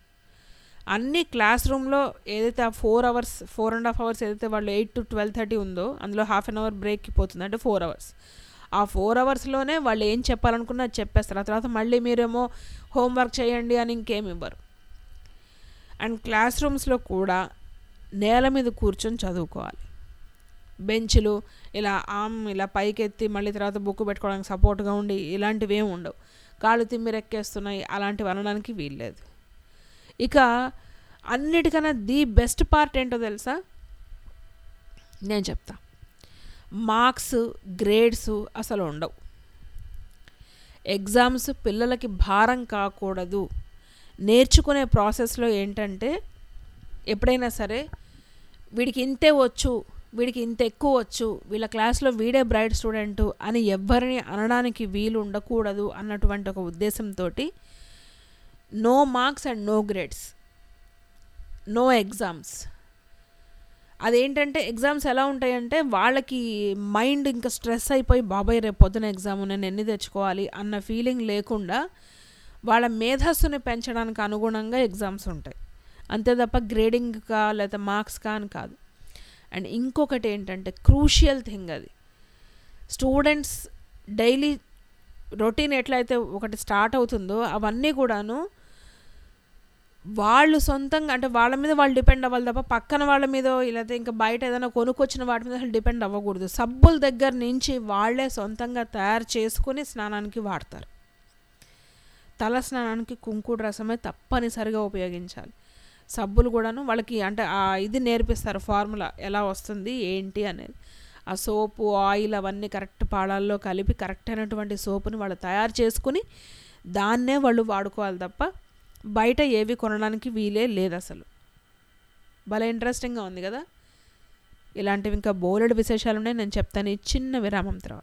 అన్ని క్లాస్ రూమ్లో ఏదైతే ఆ four hours four and half hours ఏదైతే వాళ్ళు ఎయిట్ టు ట్వెల్వ్ థర్టీ ఉందో అందులో హాఫ్ అన్ అవర్ బ్రేక్కి పోతుంది అంటే ఫోర్ అవర్స్ ఆ ఫోర్ అవర్స్లోనే వాళ్ళు ఏం చెప్పాలనుకున్నా అది చెప్పేస్తారు ఆ తర్వాత మళ్ళీ మీరేమో హోంవర్క్ చేయండి అని ఇంకేం ఇవ్వరు అండ్ క్లాస్ రూమ్స్లో కూడా నేల మీద కూర్చొని చదువుకోవాలి బెంచ్లు ఇలా ఆమ్ ఇలా పైకెత్తి మళ్ళీ తర్వాత బుక్ పెట్టుకోవడానికి సపోర్ట్గా ఉండి ఇలాంటివి ఏమి ఉండవు కాళ్ళు తిమ్మిరెక్కేస్తున్నాయి అలాంటివి అనడానికి వీల్లేదు ఇక అన్నిటికన్నా ది బెస్ట్ పార్ట్ ఏంటో తెలుసా నేను చెప్తా మార్క్స్ గ్రేడ్స్ అసలు ఉండవు ఎగ్జామ్స్ పిల్లలకి భారం కాకూడదు నేర్చుకునే ప్రాసెస్లో ఏంటంటే ఎప్పుడైనా సరే వీడికి ఇంతే వచ్చు వీడికి ఇంత ఎక్కువ వచ్చు వీళ్ళ క్లాస్లో వీడే బ్రైట్ స్టూడెంట్ అని ఎవ్వరిని అనడానికి వీలు ఉండకూడదు అన్నటువంటి ఒక ఉద్దేశంతో no marks and no grades no exams అదేంటంటే ఎగ్జామ్స్ ఎలా ఉంటాయంటే వాళ్ళకి మైండ్ ఇంకా స్ట్రెస్ అయిపోయి బాబాయ్ రేపు పొద్దున ఎగ్జామ్ నేను ఎన్ని తెచ్చుకోవాలి అన్న ఫీలింగ్ లేకుండా వాళ్ళ మేధస్సుని పెంచడానికి అనుగుణంగా ఎగ్జామ్స్ ఉంటాయి అంతే తప్ప గ్రేడింగ్గా లేదా మార్క్స్గా అని కాదు అండ్ ఇంకొకటి ఏంటంటే క్రూషియల్ థింగ్ అది స్టూడెంట్స్ డైలీ రొటీన్ ఎట్లయితే ఒకటి స్టార్ట్ అవుతుందో అవన్నీ కూడాను వాళ్ళు సొంతంగా అంటే వాళ్ళ మీద వాళ్ళు డిపెండ్ అవ్వాలి తప్ప పక్కన వాళ్ళ మీద లేకపోతే ఇంకా బయట ఏదైనా కొనుక్కొచ్చిన వాటి మీద అసలు డిపెండ్ అవ్వకూడదు సబ్బుల దగ్గర నుంచి వాళ్ళే సొంతంగా తయారు చేసుకుని స్నానానికి వాడతారు తల స్నానానికి కుంకుడు రసమే తప్పనిసరిగా ఉపయోగించాలి సబ్బులు కూడాను వాళ్ళకి అంటే ఆ ఇది నేర్పిస్తారు ఫార్ములా ఎలా వస్తుంది ఏంటి అనేది ఆ సోపు ఆయిల్ అవన్నీ కరెక్ట్ పాళాల్లో కలిపి కరెక్ట్ అయినటువంటి సోపుని వాళ్ళు తయారు చేసుకుని దాన్నే వాళ్ళు వాడుకోవాలి తప్ప బయట ఏవి కొనడానికి వీలే లేదు అసలు భలే ఇంట్రెస్టింగ్గా ఉంది కదా ఇలాంటివి ఇంకా బోలెడు విశేషాలు ఉన్నాయి నేను చెప్తాను ఈ చిన్న విరామం తర్వాత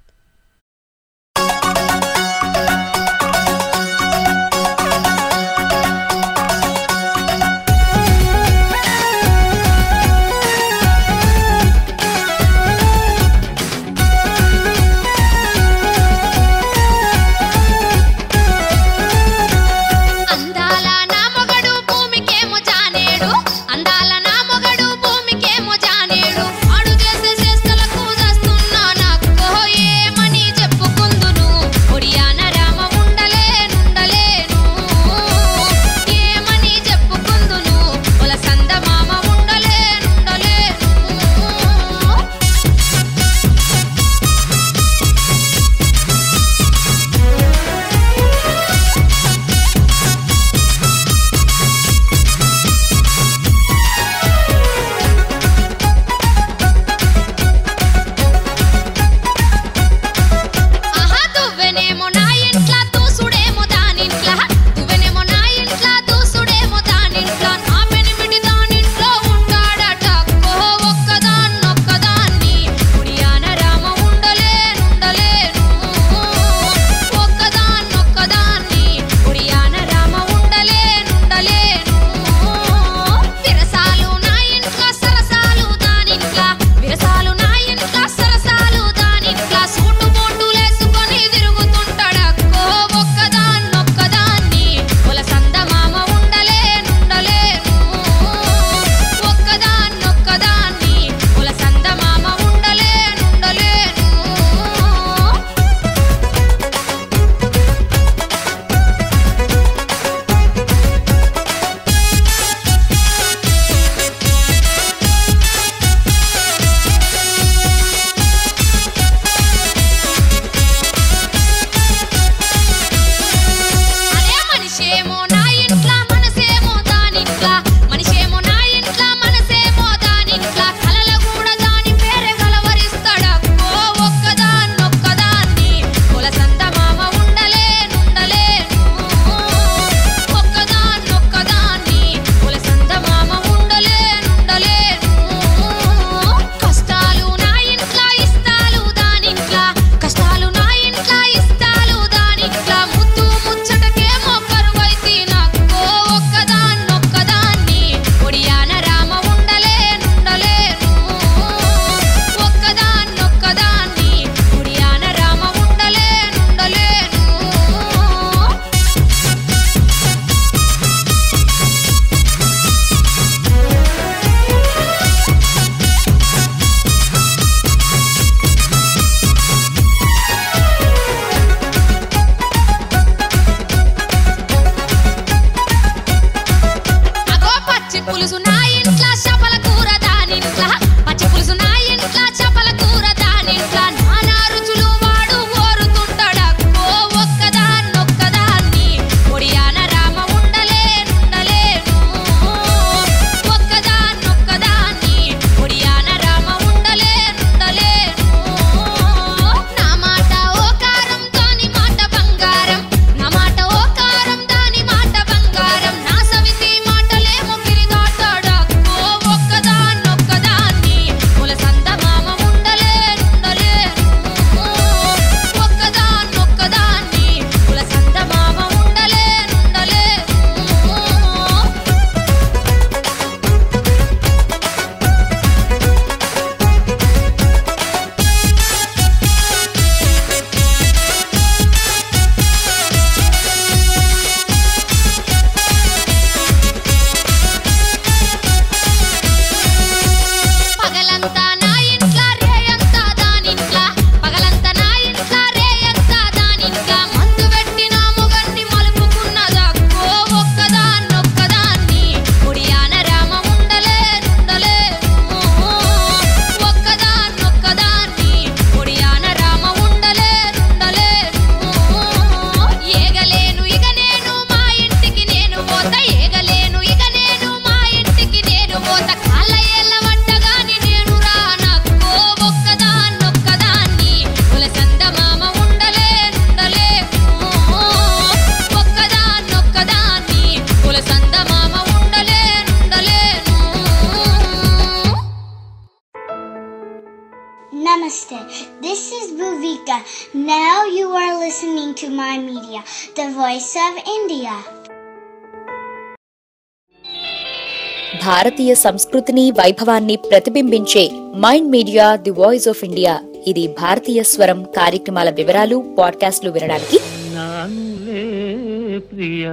అందాల నా మొగడు భూమికేమో జానేడు అందాల నా మొగడు భూమికేమో జానేడు ఆడు చేసే చేష్టలకు చేస్తున్నా నాకు ఏమని చెప్పుకుందును ఒడియాన రామ ఉండలేనుండలేను ఏమని చెప్పుకుందును ఒల సంద మామ ఉండలేనుండలేను ఆహా దువ్వెనేమో నా ఇంట్ల దూసుడేమో దానింట్ల దువ్వెనేమో నా ఇంట్ల దూసుడేమో దానింట్ల నా పెనిమిటి దానింట్లో ఉంటాడట ఓ ఒక్కదాన్నొక్కదాన్ని ఉడియాన రామ ఉండలేనుండలేను ఒక్కదాన్నొక్కదాన్ని ఉడియాన రామ ఉండలేనుండలేను విరసాలు నా ఇంట్ల సరసాలు దానింట్ల విరసాలు నా ఇంట్ల సరసాలు దానింట్ల సూటు బోటులేసుకొని తిరుగుతుంటాడక్కో ఒక్కదాన్నొక్కదాన్ని ఒల సంద మామ ఉండలేనుండలేను ఒక్కదాన్నొక్కదాన్ని ఒల సంద మామ ఉండలేనుండలేను అరే మనిషేమో నా ఇంట్ల మనసేమో దానింట్ల మనిషేమో నా ఇంట్ల మనసేమో దానింట్ల కలల కూడా దాని పేరే కలవరిస్తాడక్కో ఒక్కదాన్నొక్కదాన్ని కుల సంత మామ ఉండలేనుండలేను ఒక్కదాన్నొక్కదాన్ని కుల సంత మామ ఉండలేనుండలేను కష్టాలు నా ఇంట్ల ఇస్తాలు దానింట్ల కష్టాలు నా ఇంట్ల ఇస్తాలు దానిట్ల ముద్దు ముచ్చటకేమో కరువైతే నక్కో ఒక్కదాన్నొక్కదాన్ని ఒడియాన రామ ఉండలేనుండలేను ఒక్కదాన్నొక్కదాన్ని ఒడియాన రామ ఉండలేనుండలేను అగో పచ్చి పులుసు నా ఇంట్ల చేపల కూర దానింట్ల పచ్చి పులుసు నా ఇంట్ల చేపల కూర దానింట్ల నానా రుచులు వాడు ఓరుతుంటాడక్కో ఒక్కదాన్నొక్కదాన్ని ఒడియాన రామ ఉండలేనుండలేను ఒక్కదాన్నొక్కదాన్ని ఒడియాన రామ ఉండలేనుండలేను నా మాట ఓ కారం దాని మాట బంగారం నా మాట ఓ కారం దాని మాట బంగారం నా సవితి మాటలేమో గిరిదాటాడక్కో listening to My Media, the voice of India. భారతీయ సంస్కృతిని వైభవాన్ని ప్రతిబింబించే mind media the voice of India ఇది భారతీయ స్వరం కార్యక్రమాల వివరాలు పాడ్కాస్ట్లు వినడానికి నానులే ప్రియ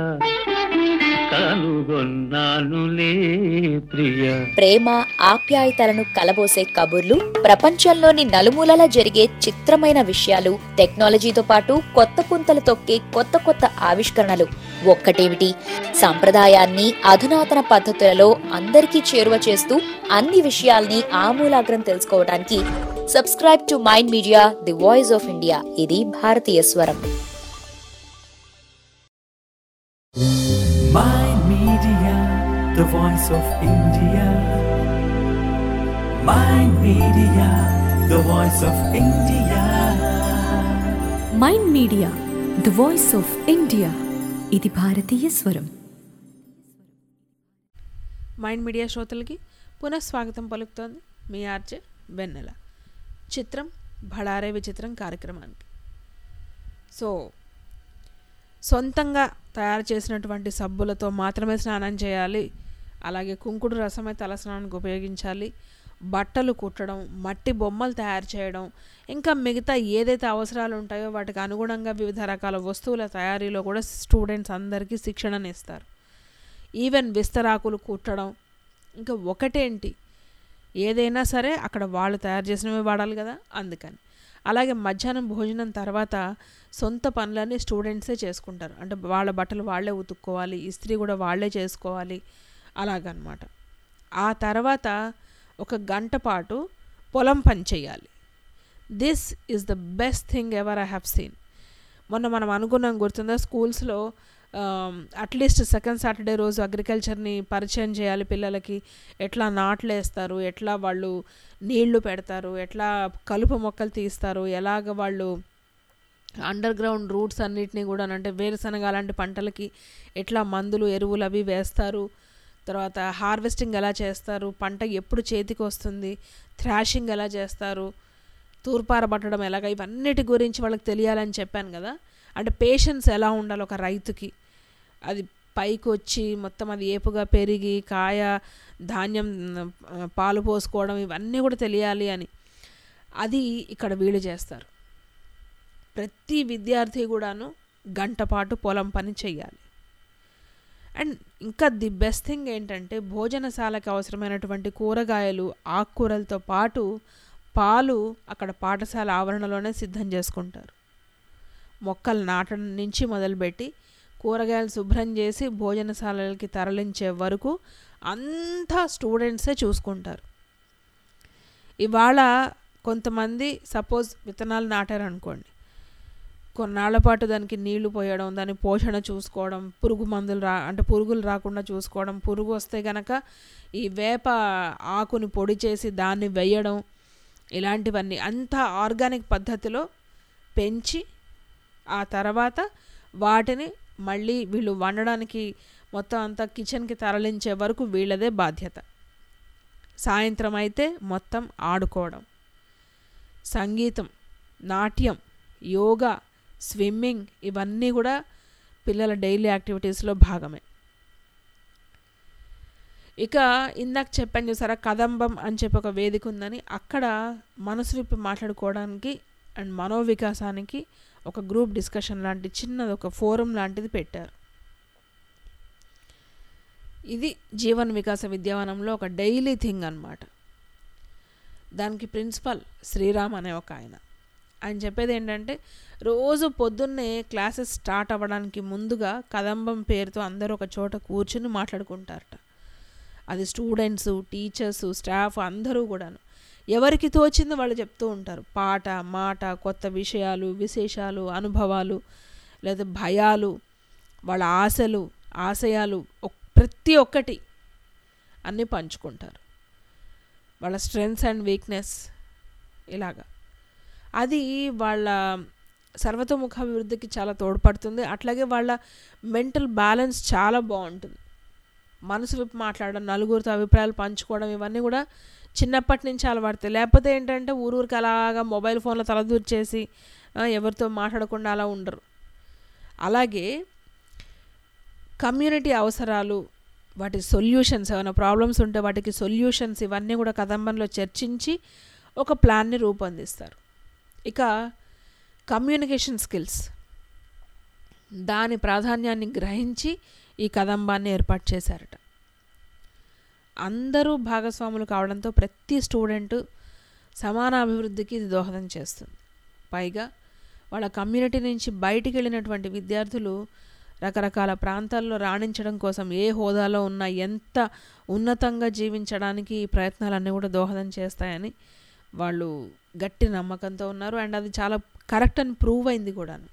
కనుగొన్నానులే ప్రియ ప్రేమ ఆప్యాయతలను కలబోసే కబుర్లు ప్రపంచంలోని నలుమూలలా జరిగే చిత్రమైన విషయాలు టెక్నాలజీతో పాటు కొత్త పుంతలు తొక్కే కొత్త కొత్త ఆవిష్కరణలు ఒక్కటేమిటి సంప్రదాయాన్ని అధునాతన పద్ధతులలో అందరికీ చేరువ చేస్తూ అన్ని విషయాల్ని ఆమూలాగ్రం తెలుసుకోవడానికి subscribe to mind media the voice of India ఇది భారతీయ స్వరం Mind Media, the voice of India. Mind Media, the voice of India. Mind media the voice of India ఇది భారతీయ స్వరం మైండ్ మీడియా శ్రోతలకి పునఃస్వాగతం పలుకుతోంది మీ ఆర్జే వెన్నెల చిత్రం భడారే విచిత్రం కార్యక్రమానికి సో సొంతంగా తయారు చేసినటువంటి సబ్బులతో మాత్రమే స్నానం చేయాలి అలాగే కుంకుడు రసమే తలస్నానానికి ఉపయోగించాలి బట్టలు కుట్టడం మట్టి బొమ్మలు తయారు చేయడం ఇంకా మిగతా ఏదైతే అవసరాలు ఉంటాయో వాటికి అనుగుణంగా వివిధ రకాల వస్తువుల తయారీలో కూడా స్టూడెంట్స్ అందరికీ శిక్షణని ఇస్తారు ఈవెన్ విస్తరాకులు కుట్టడం ఇంకా ఒకటేంటి ఏదైనా సరే అక్కడ వాళ్ళు తయారు చేసినవి వాడాలి కదా అందుకని అలాగే మధ్యాహ్నం భోజనం తర్వాత సొంత పనులన్నీ స్టూడెంట్సే చేసుకుంటారు అంటే వాళ్ళ బట్టలు వాళ్ళే ఉతుక్కోవాలి ఇస్త్రీ కూడా వాళ్ళే చేసుకోవాలి అలాగనమాట ఆ తర్వాత ఒక గంట పాటు పొలం పని చేయాలి this is the best thing ever I have seen మొన్న మనం అనుకున్నాం గుర్తుందా స్కూల్స్లో అట్లీస్ట్ సెకండ్ సాటర్డే రోజు అగ్రికల్చర్ని పరిచయం చేయాలి పిల్లలకి ఎట్లా నాట్లు వేస్తారు ఎట్లా వాళ్ళు నీళ్లు పెడతారు ఎట్లా కలుపు మొక్కలు తీస్తారు ఎలాగ వాళ్ళు అండర్ గ్రౌండ్ రూట్స్ అన్నిటినీ కూడా అంటే వేరుశనగ అలాంటి పంటలకి ఎట్లా మందులు ఎరువులు అవి వేస్తారు తర్వాత హార్వెస్టింగ్ ఎలా చేస్తారు పంట ఎప్పుడు చేతికి వస్తుంది థ్రాషింగ్ ఎలా చేస్తారు తూర్పారబట్టడం ఎలాగ ఇవన్నిటి గురించి వాళ్ళకి తెలియాలని చెప్పాను కదా అంటే పేషెన్స్ ఎలా ఉండాలి ఒక రైతుకి అది పైకి వచ్చి మొత్తం అది ఏపుగా పెరిగి కాయ ధాన్యం ఆ, పాలు పోసుకోవడం ఇవన్నీ కూడా తెలియాలి అని అది ఇక్కడ వీళ్ళు చేస్తారు ప్రతి విద్యార్థి కూడాను గంట పాటు పొలం పని చెయ్యాలి అండ్ ఇంకా ది బెస్ట్ థింగ్ ఏంటంటే భోజనశాలకు అవసరమైనటువంటి కూరగాయలు ఆకుకూరలతో పాటు పాలు అక్కడ పాఠశాల ఆవరణలోనే సిద్ధం చేసుకుంటారు మొక్కలు నాటడం నుంచి మొదలుపెట్టి కూరగాయలు శుభ్రం చేసి భోజనశాలలకి తరలించే వరకు అంతా స్టూడెంట్సే చూసుకుంటారు ఇవాళ కొంతమంది సపోజ్ విత్తనాలు నాటారనుకోండి కొన్నాళ్ల పాటు దానికి నీళ్లు పోయడం దాని పోషణ చూసుకోవడం పురుగు మందులు రా అంటే పురుగులు రాకుండా చూసుకోవడం పురుగు వస్తే గనక ఈ వేప ఆకుని పొడి చేసి దాన్ని వేయడం ఇలాంటివన్నీ అంతా ఆర్గానిక్ పద్ధతిలో పెంచి ఆ తర్వాత వాటిని మళ్ళీ వీళ్ళు వండడానికి మొత్తం అంతా కిచెన్కి తరలించే వరకు వీళ్ళదే బాధ్యత సాయంత్రం అయితే మొత్తం ఆడుకోవడం సంగీతం నాట్యం యోగా స్విమ్మింగ్ ఇవన్నీ కూడా పిల్లల డైలీ యాక్టివిటీస్లో భాగమే ఇక ఇందాక చెప్పాను చూసారా కదంబం అని చెప్పి ఒక వేదిక ఉందని అక్కడ మనసు విప్పి మాట్లాడుకోవడానికి అండ్ మనోవికాసానికి ఒక గ్రూప్ డిస్కషన్ లాంటి చిన్నది ఒక ఫోరం లాంటిది పెట్టారు ఇది జీవన్ వికాస విద్యావనంలో ఒక డైలీ థింగ్ అన్నమాట దానికి ప్రిన్సిపల్ శ్రీరామ్ అనే ఒక ఆయన ఆయన చెప్పేది ఏంటంటే రోజు పొద్దున్నే క్లాసెస్ స్టార్ట్ అవ్వడానికి ముందుగా కదంబం పేరుతో అందరూ ఒక చోట కూర్చుని మాట్లాడుకుంటారట అది స్టూడెంట్స్ టీచర్స్ స్టాఫ్ అందరూ కూడాను ఎవరికి తోచింది వాళ్ళు చెప్తూ ఉంటారు పాట మాట కొత్త విషయాలు విశేషాలు అనుభవాలు లేదా భయాలు వాళ్ళ ఆశలు ఆశయాలు ఒక్- ప్రతి ఒక్కటి అన్నీ పంచుకుంటారు వాళ్ళ స్ట్రెంగ్స్ అండ్ వీక్నెస్ ఇలాగా అది వాళ్ళ సర్వతోముఖ అభివృద్ధికి చాలా తోడ్పడుతుంది అట్లాగే వాళ్ళ మెంటల్ బ్యాలెన్స్ చాలా బాగుంటుంది మనసు విప్పి మాట్లాడడం నలుగురితో అభిప్రాయాలు పంచుకోవడం ఇవన్నీ కూడా చిన్నప్పటి నుంచి అలవాడతాయి లేకపోతే ఏంటంటే ఊరూరికి అలాగా మొబైల్ ఫోన్లో తలదూర్చేసి ఆ, ఎవరితో మాట్లాడకుండా అలా ఉండరు అలాగే కమ్యూనిటీ అవసరాలు వాటి సొల్యూషన్స్ ఏమైనా ప్రాబ్లమ్స్ ఉంటే వాటికి సొల్యూషన్స్ ఇవన్నీ కూడా కదంబంలో చర్చించి ఒక ప్లాన్ని రూపొందిస్తారు ఇక కమ్యూనికేషన్ స్కిల్స్ దాని ప్రాధాన్యాన్ని గ్రహించి ఈ కదంబాన్ని ఏర్పాటు చేశారట అందరూ భాగస్వాములు కావడంతో ప్రతి స్టూడెంట్ సమాన అభివృద్ధికి ఇది దోహదం చేస్తుంది పైగా వాళ్ళ కమ్యూనిటీ నుంచి బయటికి వెళ్ళినటువంటి విద్యార్థులు రకరకాల ప్రాంతాల్లో రాణించడం కోసం ఏ హోదాలో ఉన్నా ఎంత ఉన్నతంగా జీవించడానికి ఈ ప్రయత్నాలన్నీ కూడా దోహదం చేస్తాయని వాళ్ళు గట్టి నమ్మకంతో ఉన్నారు అండ్ అది చాలా కరెక్ట్ అని ప్రూవ్ అయింది కూడాను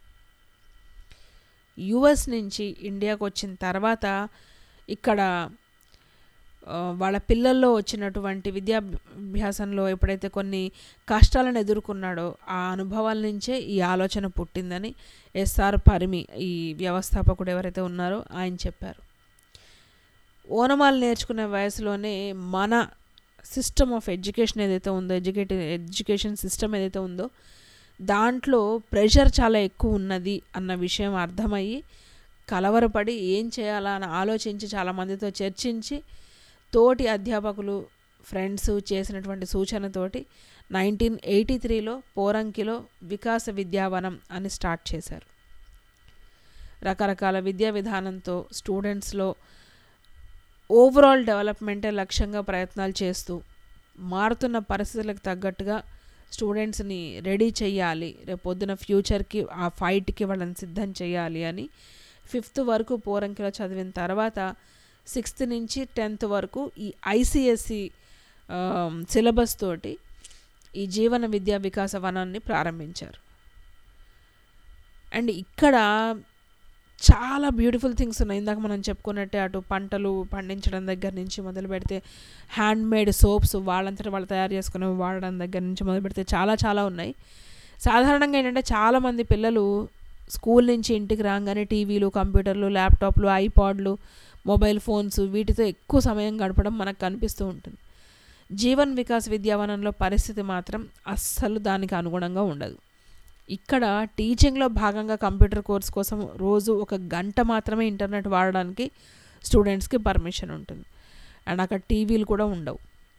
యుఎస్ నుంచి ఇండియాకు వచ్చిన తర్వాత ఇక్కడ ఆ, వాళ్ళ పిల్లల్లో వచ్చినటువంటి విద్యాభ్యాసంలో ఎప్పుడైతే కొన్ని కష్టాలను ఎదుర్కొన్నాడో ఆ అనుభవాల నుంచే ఈ ఆలోచన పుట్టిందని ఎస్ఆర్ పరిమి ఈ వ్యవస్థాపకుడు ఎవరైతే ఉన్నారో ఆయన చెప్పారు ఓనమాలు నేర్చుకునే వయసులోనే మన సిస్టమ్ ఆఫ్ ఎడ్యుకేషన్ ఏదైతే ఉందో ఎడ్యుకేట్ ఎడ్యుకేషన్ సిస్టమ్ ఏదైతే ఉందో దాంట్లో ప్రెషర్ చాలా ఎక్కువ ఉన్నది అన్న విషయం అర్థమయ్యి కలవరపడి ఏం చేయాలా అని ఆలోచించి చాలామందితో చర్చించి తోటి అధ్యాపకులు ఫ్రెండ్స్ చేసినటువంటి సూచనతోటి నైన్టీన్ ఎయిటీ త్రీలో పోరంకిలో వికాస విద్యావనం అని స్టార్ట్ చేశారు రకరకాల విద్యా విధానంతో స్టూడెంట్స్లో ఓవరాల్ డెవలప్మెంటే లక్ష్యంగా ప్రయత్నాలు చేస్తూ మారుతున్న పరిస్థితులకు తగ్గట్టుగా స్టూడెంట్స్ని రెడీ చేయాలి రేపు పొద్దున ఫ్యూచర్కి ఆ ఫైట్కి వాళ్ళని సిద్ధం చేయాలి అని ఫిఫ్త్ వరకు పోరంకిలో చదివిన తర్వాత సిక్స్త్ నుంచి టెన్త్ వరకు ఈ ఐసిఎస్సి సిలబస్ తోటి ఈ జీవన విద్యా వికాస వనాన్ని ప్రారంభించారు అండ్ ఇక్కడ చాలా బ్యూటిఫుల్ థింగ్స్ ఉన్నాయి ఇందాక మనం చెప్పుకున్నట్టే అటు పంటలు పండించడం దగ్గర నుంచి మొదలు పెడితే హ్యాండ్ మేడ్ సోప్స్ వాళ్ళంతటా వాళ్ళు తయారు చేసుకుని వాడడం దగ్గర నుంచి మొదలు పెడితే చాలా చాలా ఉన్నాయి సాధారణంగా ఏంటంటే చాలామంది పిల్లలు స్కూల్ నుంచి ఇంటికి రాగానే టీవీలు కంప్యూటర్లు ల్యాప్టాప్లు ఐపాడ్లు మొబైల్ ఫోన్స్ వీటితో ఎక్కువ సమయం గడపడం మనకు కనిపిస్తూ ఉంటుంది జీవన్ వికాస్ విద్యావనంలో పరిస్థితి మాత్రం అస్సలు దానికి అనుగుణంగా ఉండదు ఇక్కడ టీచింగ్లో భాగంగా కంప్యూటర్ కోర్స్ కోసం రోజు ఒక గంట మాత్రమే ఇంటర్నెట్ వాడడానికి స్టూడెంట్స్కి పర్మిషన్ ఉంటుంది అండ్ అక్కడ టీవీలు కూడా ఉండవు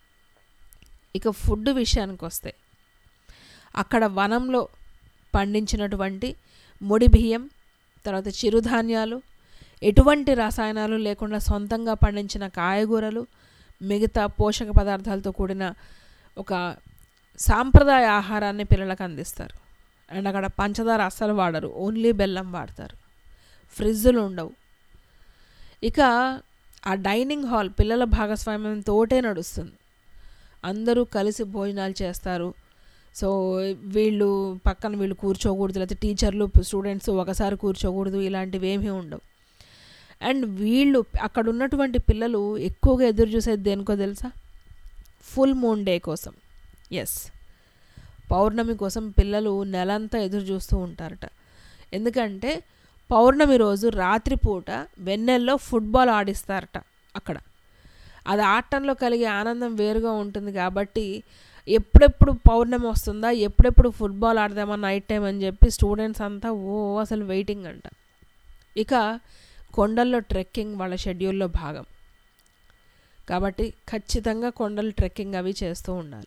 ఇక ఫుడ్ విషయానికి వస్తే అక్కడ వనంలో పండించినటువంటి ముడి బియ్యం తర్వాత చిరుధాన్యాలు ఎటువంటి రసాయనాలు లేకుండా సొంతంగా పండించిన కాయగూరలు మిగతా పోషక పదార్థాలతో కూడిన ఒక సాంప్రదాయ ఆహారాన్ని పిల్లలకు అందిస్తారు అండ్ అక్కడ పంచదార అస్సలు వాడరు ఓన్లీ బెల్లం వాడతారు ఫ్రిడ్జులు ఉండవు ఇక ఆ డైనింగ్ హాల్ పిల్లల భాగస్వామ్యం తోటే నడుస్తుంది అందరూ కలిసి భోజనాలు చేస్తారు సో వీళ్ళు పక్కన వీళ్ళు కూర్చోకూడదు లేకపోతే టీచర్లు స్టూడెంట్స్ ఒకసారి కూర్చోకూడదు ఇలాంటివి ఏమీ ఉండవు అండ్ వీళ్ళు అక్కడ ఉన్నటువంటి పిల్లలు ఎక్కువగా ఎదురు చూసేది దేనికో తెలుసా ఫుల్ మూన్ డే కోసం ఎస్ పౌర్ణమి కోసం పిల్లలు నెలంతా ఎదురు చూస్తూ ఉంటారట ఎందుకంటే పౌర్ణమి రోజు రాత్రిపూట వెన్నెల్లో ఫుట్బాల్ ఆడిస్తారట అక్కడ అది ఆడటంలో కలిగే ఆనందం వేరుగా ఉంటుంది కాబట్టి ఎప్పుడెప్పుడు పౌర్ణమి వస్తుందా ఎప్పుడెప్పుడు ఫుట్బాల్ ఆడదామా నైట్ టైం అని చెప్పి స్టూడెంట్స్ అంతా ఓ అసలు వెయిటింగ్ అంట ఇక కొండల్లో ట్రెక్కింగ్ వాళ్ళ షెడ్యూల్లో భాగం కాబట్టి ఖచ్చితంగా కొండలు ట్రెక్కింగ్ అవి చేస్తూ ఉండాలి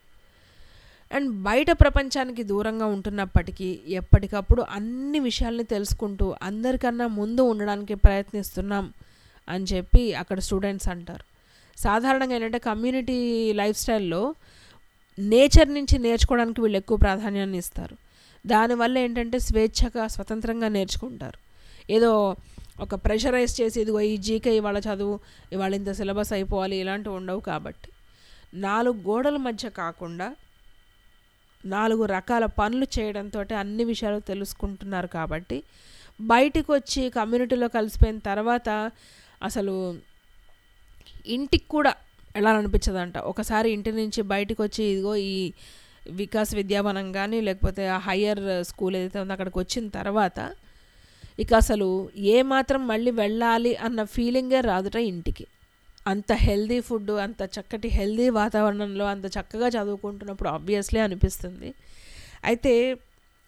అండ్ బయట ప్రపంచానికి దూరంగా ఉంటున్నప్పటికీ ఎప్పటికప్పుడు అన్ని విషయాల్ని తెలుసుకుంటూ అందరికన్నా ముందు ఉండడానికి ప్రయత్నిస్తున్నాం అని చెప్పి అక్కడ స్టూడెంట్స్ అంటారు సాధారణంగా ఏంటంటే కమ్యూనిటీ లైఫ్ స్టైల్లో నేచర్ నుంచి నేర్చుకోవడానికి వీళ్ళు ఎక్కువ ప్రాధాన్యాన్ని ఇస్తారు దానివల్ల ఏంటంటే స్వేచ్ఛగా స్వతంత్రంగా నేర్చుకుంటారు ఏదో ఒక ప్రెషరైజ్ చేసి ఇదిగో ఈ జీకే ఇవాళ చదువు ఇవాళ ఇంత సిలబస్ అయిపోవాలి ఇలాంటివి ఉండవు కాబట్టి నాలుగు గోడల మధ్య కాకుండా నాలుగు రకాల పనులు చేయడంతో అన్ని విషయాలు తెలుసుకుంటున్నారు కాబట్టి బయటికి వచ్చి కమ్యూనిటీలో కలిసిపోయిన తర్వాత అసలు ఇంటికి కూడా వెళ్ళాలనిపించదంట ఒకసారి ఇంటి నుంచి బయటకు వచ్చి ఇదిగో ఈ వికాస్ విద్యావనం కానీ లేకపోతే ఆ హయ్యర్ స్కూల్ ఏదైతే ఉందో అక్కడికి వచ్చిన తర్వాత ఇక అసలు ఏమాత్రం మళ్ళీ వెళ్ళాలి అన్న ఫీలింగే రాదుట ఇంటికి అంత హెల్దీ ఫుడ్ అంత చక్కటి హెల్దీ వాతావరణంలో అంత చక్కగా చదువుకుంటున్నప్పుడు ఆబ్వియస్లీ అనిపిస్తుంది అయితే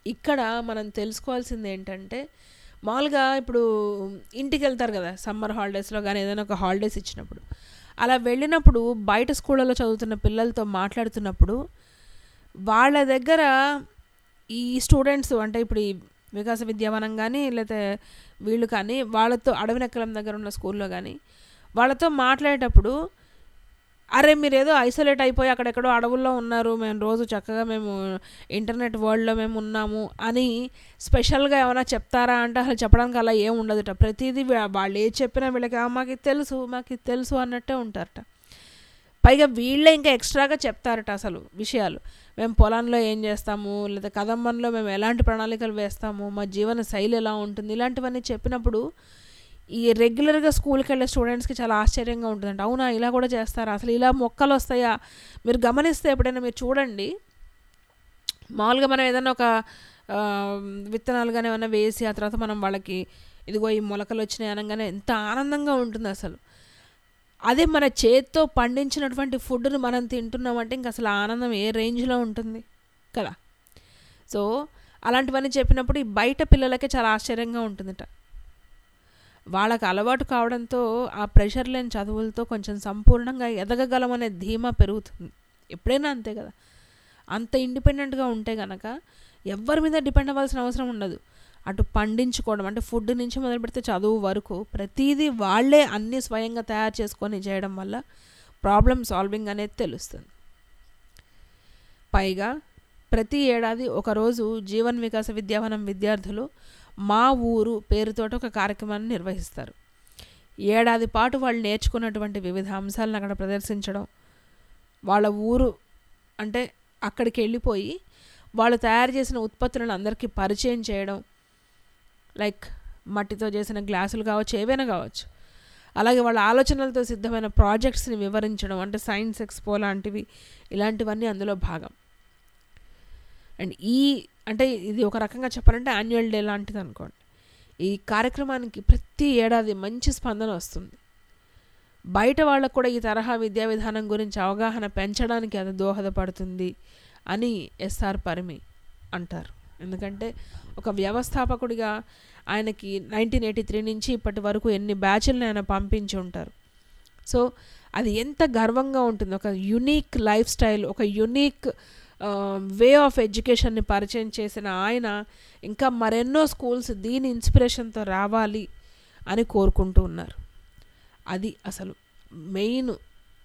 ఇక్కడ మనం తెలుసుకోవాల్సింది ఏంటంటే మామూలుగా ఇప్పుడు ఇంటికి వెళ్తారు కదా సమ్మర్ హాలిడేస్లో కానీ ఏదైనా ఒక హాలిడేస్ ఇచ్చినప్పుడు అలా వెళ్ళినప్పుడు బయట స్కూళ్ళలో చదువుతున్న పిల్లలతో మాట్లాడుతున్నప్పుడు వాళ్ళ దగ్గర ఈ స్టూడెంట్స్ అంటే ఇప్పుడు ఈ వికాస విద్యావనం కానీ లేకపోతే వీళ్ళు కానీ వాళ్ళతో అడవినక్కలం దగ్గర ఉన్న స్కూల్లో కానీ వాళ్ళతో మాట్లాడేటప్పుడు అరే మీరు ఏదో ఐసోలేట్ అయిపోయి అక్కడెక్కడో అడవుల్లో ఉన్నారు మేము రోజు చక్కగా మేము ఇంటర్నెట్ వరల్డ్లో మేము ఉన్నాము అని స్పెషల్గా ఏమైనా చెప్తారా అంటే అసలు చెప్పడానికి అలా ఏం ఉండదుట ప్రతిదీ వా- వాళ్ళు ఏది చెప్పినా వీళ్ళకి "ఆ, మాకు ఇది తెలుసు మాకు ఇది తెలుసు అన్నట్టే ఉంటారట పైగా వీళ్ళే ఇంకా ఎక్స్ట్రాగా చెప్తారట అసలు విషయాలు మేము పొలంలో ఏం చేస్తాము లేదా కదంబంలో మేము ఎలాంటి ప్రణాళికలు వేస్తాము మా జీవన శైలి ఎలా ఉంటుంది ఇలాంటివన్నీ చెప్పినప్పుడు ఈ రెగ్యులర్గా స్కూల్కి వెళ్ళే స్టూడెంట్స్కి చాలా ఆశ్చర్యంగా ఉంటుందంట అవునా ఇలా కూడా చేస్తారా అసలు ఇలా మొక్కలు వస్తాయా మీరు గమనిస్తే ఎప్పుడైనా మీరు చూడండి మామూలుగా మనం ఏదైనా ఒక ఆ, విత్తనాలు కానీ ఏమైనా వేసి ఆ తర్వాత మనం వాళ్ళకి ఇదిగో ఈ మొలకలు వచ్చినాయి అనగానే ఎంత ఆనందంగా ఉంటుంది అసలు అదే మన చేత్తో పండించినటువంటి ఫుడ్ను మనం తింటున్నామంటే ఇంక అసలు ఆ ఆనందం ఏ రేంజ్లో ఉంటుంది కదా సో అలాంటివన్నీ చెప్పినప్పుడు ఈ బయట పిల్లలకే చాలా ఆశ్చర్యంగా ఉంటుందట వాళ్ళకి అలవాటు కావడంతో ఆ ప్రెషర్ లేని చదువులతో కొంచెం సంపూర్ణంగా ఎదగగలమనే ధీమా పెరుగుతుంది ఎప్పుడైనా అంతే కదా అంత ఇండిపెండెంట్గా ఉంటే గనక ఎవరి మీద డిపెండ్ అవ్వాల్సిన అవసరం ఉండదు అటు పండించుకోవడం అంటే ఫుడ్ నుంచి మొదలు పెడితే చదువు వరకు ప్రతిదీ వాళ్ళే అన్నీ స్వయంగా తయారు చేసుకొని చేయడం వల్ల ప్రాబ్లమ్ సాల్వింగ్ అనేది తెలుస్తుంది పైగా ప్రతి ఏడాది ఒకరోజు జీవన్ వికాస విద్యావనం విద్యార్థులు మా ఊరు పేరుతోటి ఒక కార్యక్రమాన్ని నిర్వహిస్తారు ఏడాది పాటు వాళ్ళు నేర్చుకున్నటువంటి వివిధ అంశాలను అక్కడ ప్రదర్శించడం వాళ్ళ ఊరు అంటే అక్కడికి వెళ్ళిపోయి వాళ్ళు తయారు చేసిన ఉత్పత్తులను అందరికీ పరిచయం చేయడం లైక్ మట్టితో చేసిన గ్లాసులు కావచ్చు ఏవైనా కావచ్చు అలాగే వాళ్ళ ఆలోచనలతో సిద్ధమైన ప్రాజెక్ట్స్ని వివరించడం అంటే సైన్స్ ఎక్స్పో లాంటివి ఇలాంటివన్నీ అందులో భాగం అండ్ ఈ అంటే ఇది ఒక రకంగా చెప్పాలంటే యాన్యువల్ డే లాంటిది అనుకోండి ఈ కార్యక్రమానికి ప్రతి ఏడాది మంచి స్పందన వస్తుంది బయట వాళ్ళకు కూడా ఈ తరహా విద్యా విధానం గురించి అవగాహన పెంచడానికి అది దోహదపడుతుంది అని ఎస్ఆర్ పరిమి అంటారు ఎందుకంటే ఒక వ్యవస్థాపకుడిగా ఆయనకి నైన్టీన్ ఎయిటీ త్రీ నుంచి ఇప్పటి వరకు ఎన్ని బ్యాచ్లను ఆయన పంపించి ఉంటారు సో అది ఎంత గర్వంగా ఉంటుంది ఒక యునీక్ లైఫ్ స్టైల్ ఒక యునీక్ వే ఆఫ్ ఎడ్యుకేషన్ని పరిచయం చేసిన ఆయన ఇంకా మరెన్నో స్కూల్స్ దీని ఇన్స్పిరేషన్తో రావాలి అని కోరుకుంటూ ఉన్నారు అది అసలు మెయిన్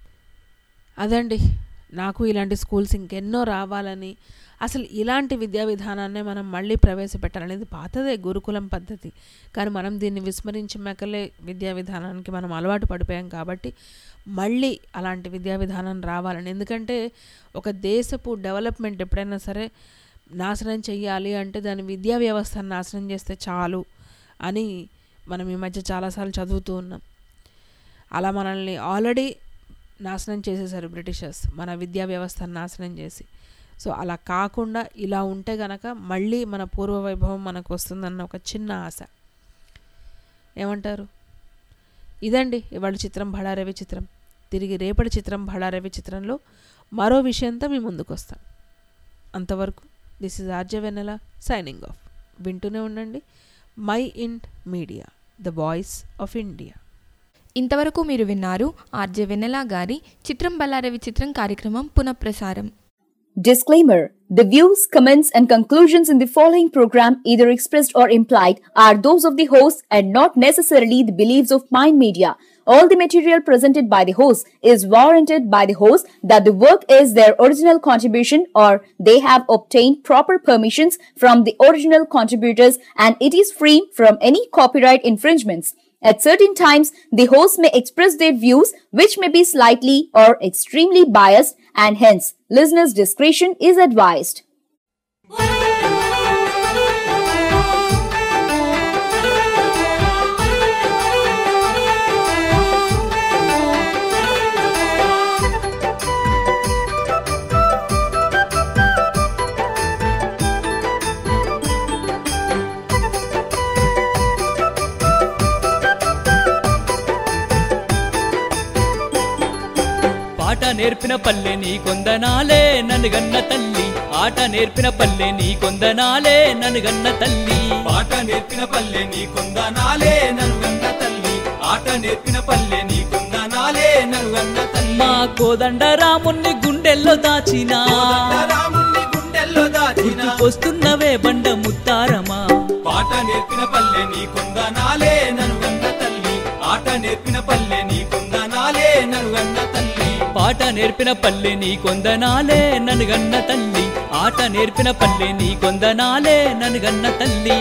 అదండి నాకు ఇలాంటి స్కూల్స్ ఇంకెన్నో రావాలని అసలు ఇలాంటి విద్యా విధానాన్నే మనం మళ్ళీ ప్రవేశపెట్టాలనేది పాతదే గురుకులం పద్ధతి కానీ మనం దీన్ని విస్మరించి మెకలే విద్యా విధానానికి మనం అలవాటు పడిపోయాం కాబట్టి మళ్ళీ అలాంటి విద్యా విధానం రావాలని ఎందుకంటే ఒక దేశపు డెవలప్మెంట్ ఎప్పుడైనా సరే నాశనం చెయ్యాలి అంటే దాని విద్యా వ్యవస్థను నాశనం చేస్తే చాలు అని మనం ఈ మధ్య చాలాసార్లు చదువుతూ ఉన్నాం అలా మనల్ని ఆల్రెడీ నాశనం చేసేసారు బ్రిటిషర్స్ మన విద్యా వ్యవస్థను నాశనం చేసి సో అలా కాకుండా ఇలా ఉంటే గనక మళ్ళీ మన పూర్వ వైభవం మనకు వస్తుందన్న ఒక చిన్న ఆశ ఏమంటారు ఇదండి ఇవాళ చిత్రం భడారవి చిత్రం తిరిగి రేపటి చిత్రం భడారవి చిత్రంలో మరో విషయంతో మీ ముందుకు వస్తాం అంతవరకు this is RJ Vennela signing off వింటూనే ఉండండి mind media the voice of India ఇంతవరకు మీరు విన్నారు ఆర్జే వెన్నెల గారి చిత్రం బల్లారవి చిత్రం కార్యక్రమం పునఃప్రసారం Disclaimer The views, comments, and conclusions in the following program, either expressed or implied, are those of the host and not necessarily the beliefs of Mind Media. All the material presented by the host is warranted by the host that the work is their original contribution or they have obtained proper permissions from the original contributors and it is free from any copyright infringements. At certain times, the host may express their views which may be slightly or extremely biased and hence listeners' discretion is advised. పాట నేర్పిన పల్లె నీ కొందనాలే నన్ను గన్న తల్లి ఆట నేర్పిన పల్లె నీ కొందనాలే నన్ను గన్న తల్లి పాట నేర్పిన పల్లె నీ కొందనాలే నలుగన్న తల్లి ఆట నేర్పిన పల్లె నీ కొందనాలే నలుగన్న తల్లి మా కోదండ రాముణ్ణి గుండెల్లో దాచిన రాముని గుండెల్లో దాచిన వస్తున్నవే బండ ముత్తారమా పాట నేర్పిన పల్లె నీ కొందనాలే నలుగన్న తల్లి ఆట నేర్పిన పల్లె నీ కొందనాలే నలుగన్న తల్లి పాట నేర్పిన పల్లె నీ కొందనాలే నన్ను గన్న తల్లి ఆట నేర్పిన పల్లె నీ కొందనాలే నన్ను గన్న తల్లి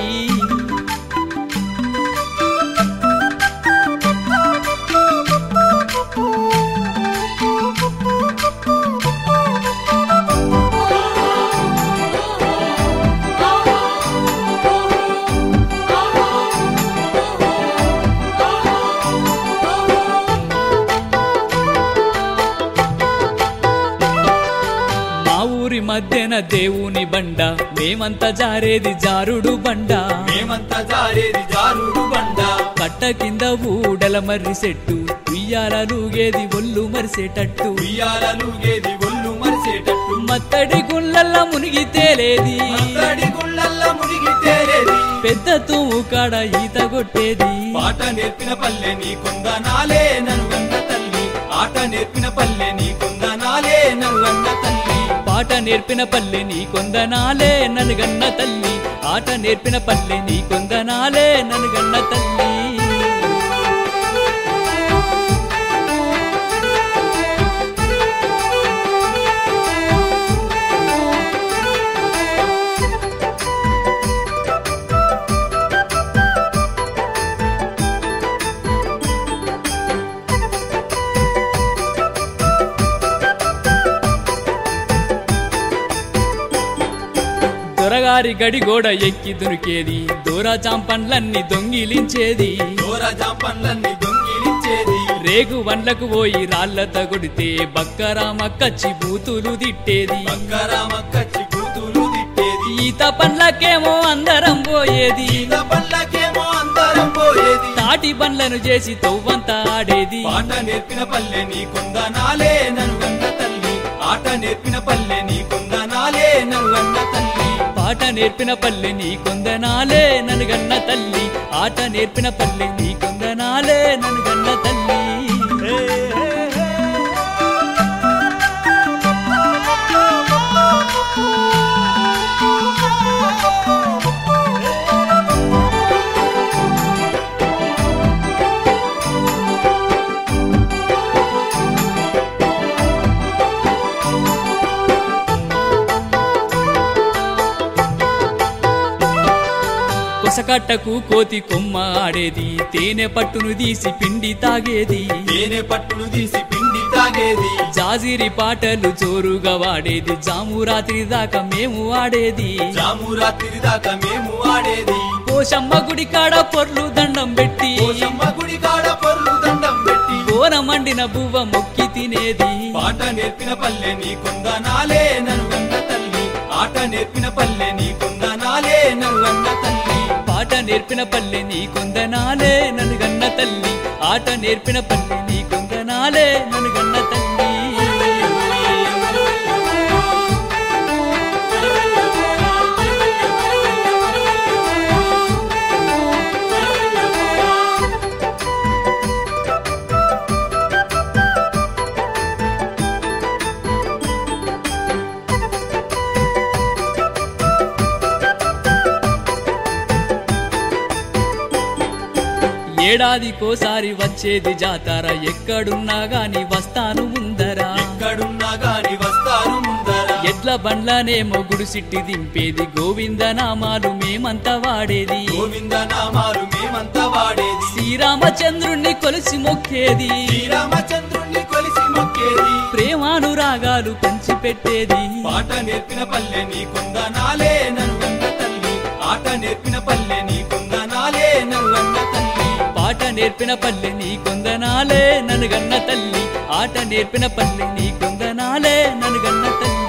మా ఊరి మధ్యన దేవుని బండ మేమంతా జారేది జారుడు బండ మేమంతా జారేది జారుడు బండ కట్ట కింద ఊడల మర్రి సెట్టు ఉయ్యాలలుగేది ఒళ్ళు మరిసేటట్టు ఉయ్యాలలుగేది ఒళ్ళు మరిసేటట్టు మత్తడి గుళ్ళల్లా మునిగి తేలేది మత్తడి గుళ్ళల్లో మునిగి తేలేది పెద్ద తూము కాడ ఈత కొట్టేది పాట నేర్పిన పల్లె నీ కొందనాలే నలుగన్న తల్లి ఆట నేర్పిన పల్లె నీ కొందనాలే నలుగన్న తల్లి పాట నేర్పిన పల్లె నీ కొందనాలే ననుగన్న తల్లి ఆట నేర్పిన పల్లె నీ కొందనాలే ననుగన్న తల్లి దొరగారి గడి గోడ ఎక్కి దునికేది దూర చాంపన్లన్నీ దొంగిలించేది దూర జాంపన్లన్నీ దొంగిలించేది రేగు వండ్లకు పోయి రాళ్లత కొడితే బక్కరామక్కచ్చి బూతులు తిట్టేది బంగారామక్కచ్చి కూతులు తిట్టేది ఈత పండ్లకేమో అందరం పోయేది ఈత పల్లకేమో అందరం పోయేది తాటి పండ్లను చేసి తవ్వంత ఆడేది పాట నేర్పిన పల్లె నీ కొందనాలే నలుగన్న తల్లి ఆట నేర్పిన పల్లె నీ కొందనాలే నలుగన్న తల్లి పాట నేర్పిన పల్లె నీ కొందనాలే ననుగన్న తల్లి ఆట నేర్పిన పల్లె నీ కొందనాలే ననుగన్న తల్లి కొసకట్టకు కోతి కొమ్మ ఆడేది తేనె పట్టును తీసి పిండి తాగేది తేనె పట్టును తీసి పిండి తాగేది జాజిరి పాటలు జోరుగా వాడేది జాము రాత్రి దాకా మేము ఆడేది జాము రాత్రి దాకా మేము ఆడేది పోషమ్మ గుడి కాడ పొర్లు దండం పెట్టి పోషమ్మ గుడి కాడ పొర్లు దండం పెట్టి కోన మండిన బువ్వ మొక్కి తినేది పాట నేర్పిన పల్లె నీ కొందనాలే నలుగన్న తల్లి ఆట నేర్పిన పల్లె నీ కొందనాలే నలుగన్న తల్లి పాట నేర్పిన పల్లె నీ కొందనాలే ననుగన్న తల్లి ఆట నేర్పిన పల్లె నీ కొందనాలే ననుగన్న తల్లి ఏడాదికోసారి వచ్చేది జాతర ఎక్కడున్నా గాని వస్తాను ముందరా ఎక్కడున్నా గాని వస్తారు ముందర ఎడ్ల బండ్లనేమో గుడిసిట్టి దింపేది గోవింద నామాలు మేమంతా వాడేది గోవింద నామాలు మేమంతా వాడేది శ్రీరామచంద్రుణ్ణి కొలిసి మొక్కేది శ్రీరామచంద్రుణ్ణి కొలిసి మొక్కేది ప్రేమానురాగాలు పంచిపెట్టేది పాట నేర్పిన పల్లె నీ కొందనాలే నలుగన్న తల్లి ఆట నేర్పిన పల్లె నీ కొందనాలే నలుగన్న తల్లి పాట నేర్పిన పల్లె నీ కొందనాలే ననుగన్న తల్లి ఆట నేర్పిన పల్లె నీ కొందనాలే ననుగన్న తల్లి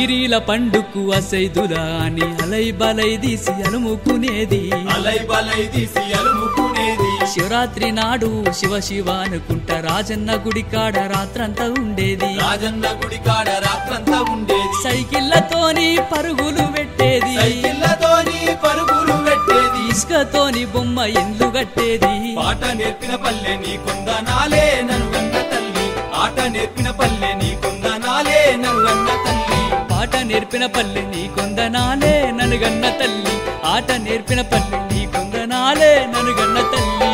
పీరీల పండుకు అసైదులా అని అలై బలై తీసి అలుముకునేది అలై బలై తీసి అలుముకునేది శివరాత్రి నాడు శివ శివ అనుకుంటా రాజన్న గుడి కాడ రాత్రంతా ఉండేది రాజన్న గుడి కాడ రాత్రంతా ఉండేది సైకిళ్ళతోని పరుగులు పెట్టేది సైకిళ్ళతోని పరుగులు పెట్టేది ఇసుకతోని బొమ్మ ఇండ్లు కట్టేది పాట నేర్పిన పల్లె నీ కొందనాలే నన్ను గన్న తల్లి ఆట నేర్పిన పల్లె నీ కొందనాలే నన్ను గన్న తల్లి పాట నేర్పిన పల్లె నీ కొందనాలే ననుగన్న తల్లి ఆట నేర్పిన పల్లె నీ కొందనాలే ననుగన్న తల్లి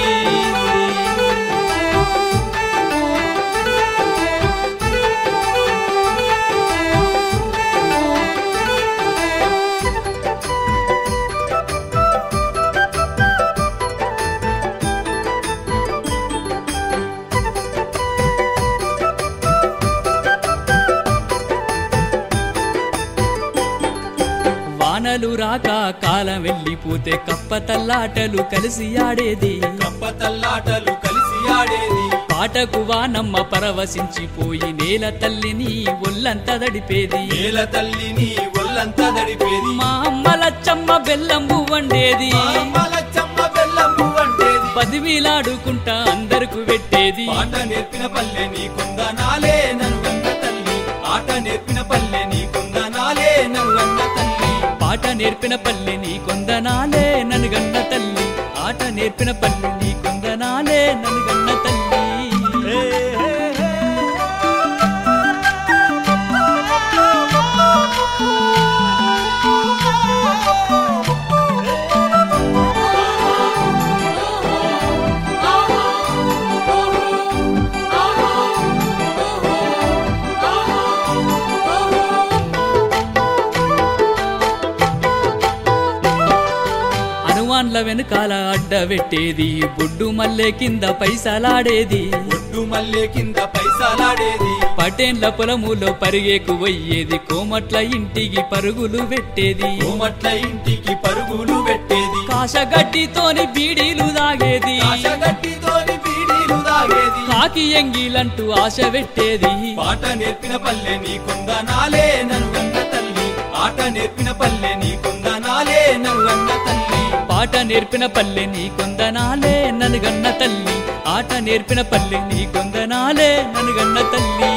వానలు రాక కాలం వెళ్ళిపోతే కప్ప తల్లాటలు కలిసి ఆడేది కప్ప తల్లాటలు కలిసి ఆడేది పాటకు వానమ్మ పరవశించిపోయి నేల తల్లిని ఒళ్ళంతా దడిపేది నేల తల్లిని ఒళ్ళంతా దడిపేది మా అమ్మ లచ్చమ్మ బెల్లంబు వండేది మా అమ్మ లచ్చమ్మ బెల్లంబు వండేది పదివిలాడుకుంటా అందరకు పెట్టేది పాట నేర్పిన పల్లె నీ కొందనాలే నన్ను గన్న తల్లి ఆట నేర్పిన పల్లె నీ కొందనాలే నన్ను గన్న తల్లి పాట నేర్పిన పల్లె నీ కొందనాలే ననుగన్న తల్లి ఆట నేర్పిన పల్లె నీ కొందనాలే ననుగన్న తల్లి హనుమాన్ల వెనకాల అడ్డబెట్టేది బొడ్డు మల్లె కింద పైసలాడేది ఒడ్డు మల్లె కింద పైసలాడేది పటేన్ల పొలములో పరిగేకు పోయేది కోమట్ల ఇంటికి పరుగులు పెట్టేది కోమట్ల ఇంటికి పరుగులు పెట్టేది కాశగడ్డితోని బీడీలు దాగేది ఆశగట్టితోని బీడీలు తాగేది కాకి ఎంగిలంటూ ఆశ పెట్టేది పాట నేర్పిన పల్లె నీ కొందనాలే నన్ను గన్న తల్లి ఆట నేర్పిన పల్లె నీ కొందనాలే నన్ను గన్న తల్లి పాట నేర్పిన పల్లె నీ కొందనాలే ననుగన్న తల్లి ఆట నేర్పిన పల్లె నీ కొందనాలే ననుగన్న తల్లి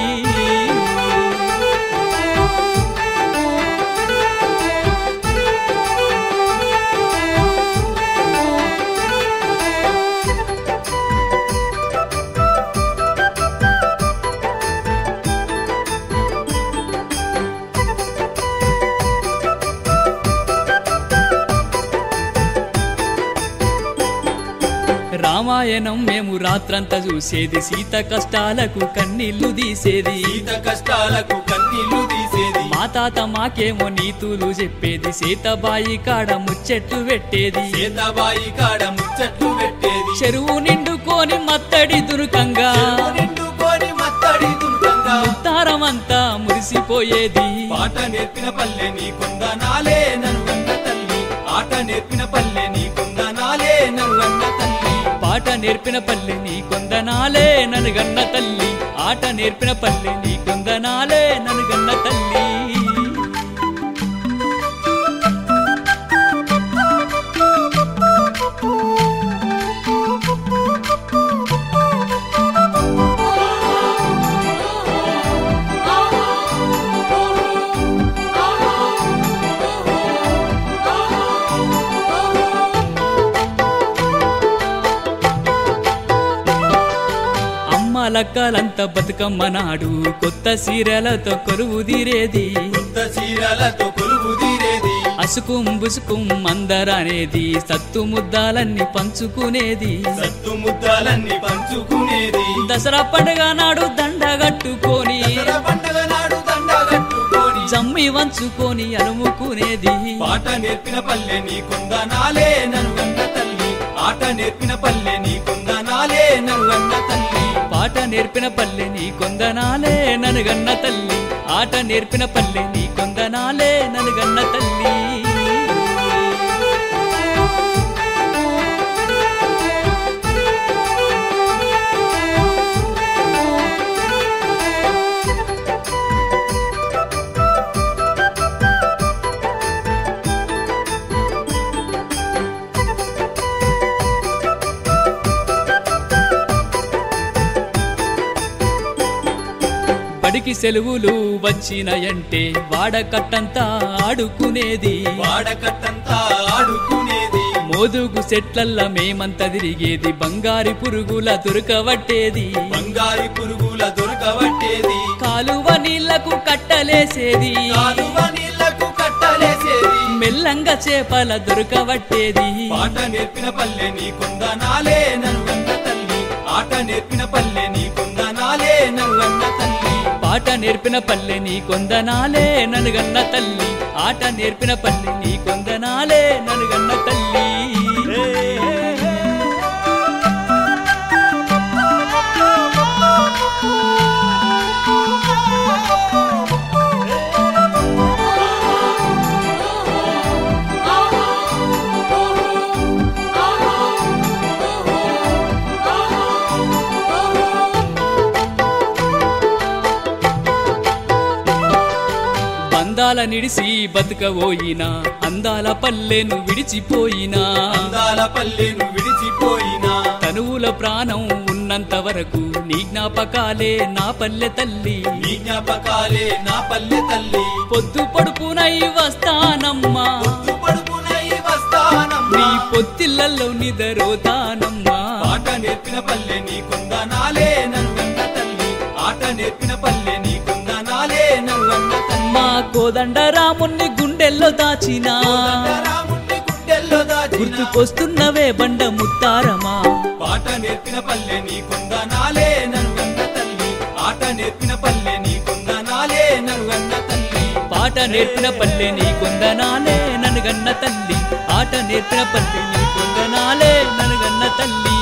రామాయణం మేము రాత్రంతా చూసేది సీత కష్టాలకు కన్నీళ్లు తీసేది సీత కష్టాలకు కన్నీళ్లు తీసేది మా తాత మాకేమో నీతులు చెప్పేది సీతబాయి కాడ ముచ్చట్లు పెట్టేది సీతాబాయి కాడ ముచ్చట్లు పెట్టేది చెరువు నిండుకొని మత్తడి దురుకంగా చెరువు నిండుకొని మత్తడి దుర్గంగా తారమంతా మురిసిపోయేది పాట నేర్పిన పల్లె నీ కొందనాలే నన్ను గన్న తల్లి ఆట నేర్పిన పల్లె నీ కొందనాలే నన్ను గన్న తల్లి పాట నేర్పిన పల్లె నీ కొందనాలే ననుగన్న తల్లి ఆట నేర్పిన పల్లె నీ కొందనాలే ననుగన్న తల్లి అమ్మ లక్కలంతా బతుకమ్మ నాడు కొత్త సీరలతో కొలువు తీరేది కొత్త చీరలతో కొలువు తీరేది అసుకుం బుసుకుం అందరనేది సత్తు ముద్దాలన్నీ పంచుకునేది సత్తు ముద్దాలన్నీ పంచుకునేది దసరా పండుగ నాడు దండగట్టుకొని దసరా పండుగ నాడు దండ కట్టుకొని జమ్మి వంచుకొని అలుముకునేది పాట నేర్పిన పల్లె నీ కొందనాలే నన్ను గన్న తల్లి ఆట నేర్పిన పల్లె నీ కొందనాలే నన్ను గన్న తల్లి పాట నేర్పిన పల్లె నీ కొందనాలే ననుగన్న తల్లి ఆట నేర్పిన పల్లె నీ కొందనాలే ననుగన్న తల్లి సెలవులు వచ్చినాయంటే వాడకట్టంతా ఆడుకునేది వాడకట్టంతా ఆడుకునేది మోదుగు సెట్లల్ల మేమంతా తిరిగేది బంగారి పురుగుల దొరకవట్టేది బంగారి పురుగుల దొరకబట్టేది కాలువ నీళ్లకు కట్టలేసేది కాలువ నీళ్లకు కట్టలేసేది మెల్లంగా చేపల దొరకవట్టేది పాట నేర్పిన పల్లె నీకుంద నాలే ననుగన్న తల్లి ఆట నేర్పిన పల్లె నీకుంద నాలే ననుగన్న తల్లి పాట నేర్పిన పల్లె నీ కొందనాలే ననుగన్న తల్లి ఆట నేర్పిన పల్లె నీ కొందనాలే ననుగన్న తల్లి బంధాల నిడిసి బతుకబోయినా అందాల పల్లెను విడిచిపోయినా అందాల పల్లెను విడిచిపోయినా తనువుల ప్రాణం ఉన్నంత వరకు నీ జ్ఞాపకాలే నా పల్లె తల్లి నీ జ్ఞాపకాలే నా పల్లె తల్లి పొద్దు పడుపునై వస్తానమ్మా పొద్దు పడుపునై వస్తానమ్మా నీ పొత్తిళ్ళల్లో నిదరోతానమ్మా పాట నేర్పిన పల్లె నీకుంద నాలే ననుగన్న తల్లి ఆట నేర్పిన పల్లె నీకుంద నాలే ననుగన్న తల్లి మా కోదండ రాముణ్ణి గుండెల్లో దాచినా రాముణ్ణి గుండెల్లో దాచిన గుర్తుకొస్తున్నవే బండ ముత్తారమా పాట నేర్పిన పల్లె నీకుంద నాలే ననుగన్న తల్లి ఆట నేర్పిన పల్లె నీకుంద నాలే ననుగన్న తల్లి పాట నేర్పిన పల్లె నీ కొందనాలే ననుగన్న తల్లి ఆట నేర్పిన పల్లె నీ కొందనాలే ననుగన్న తల్లి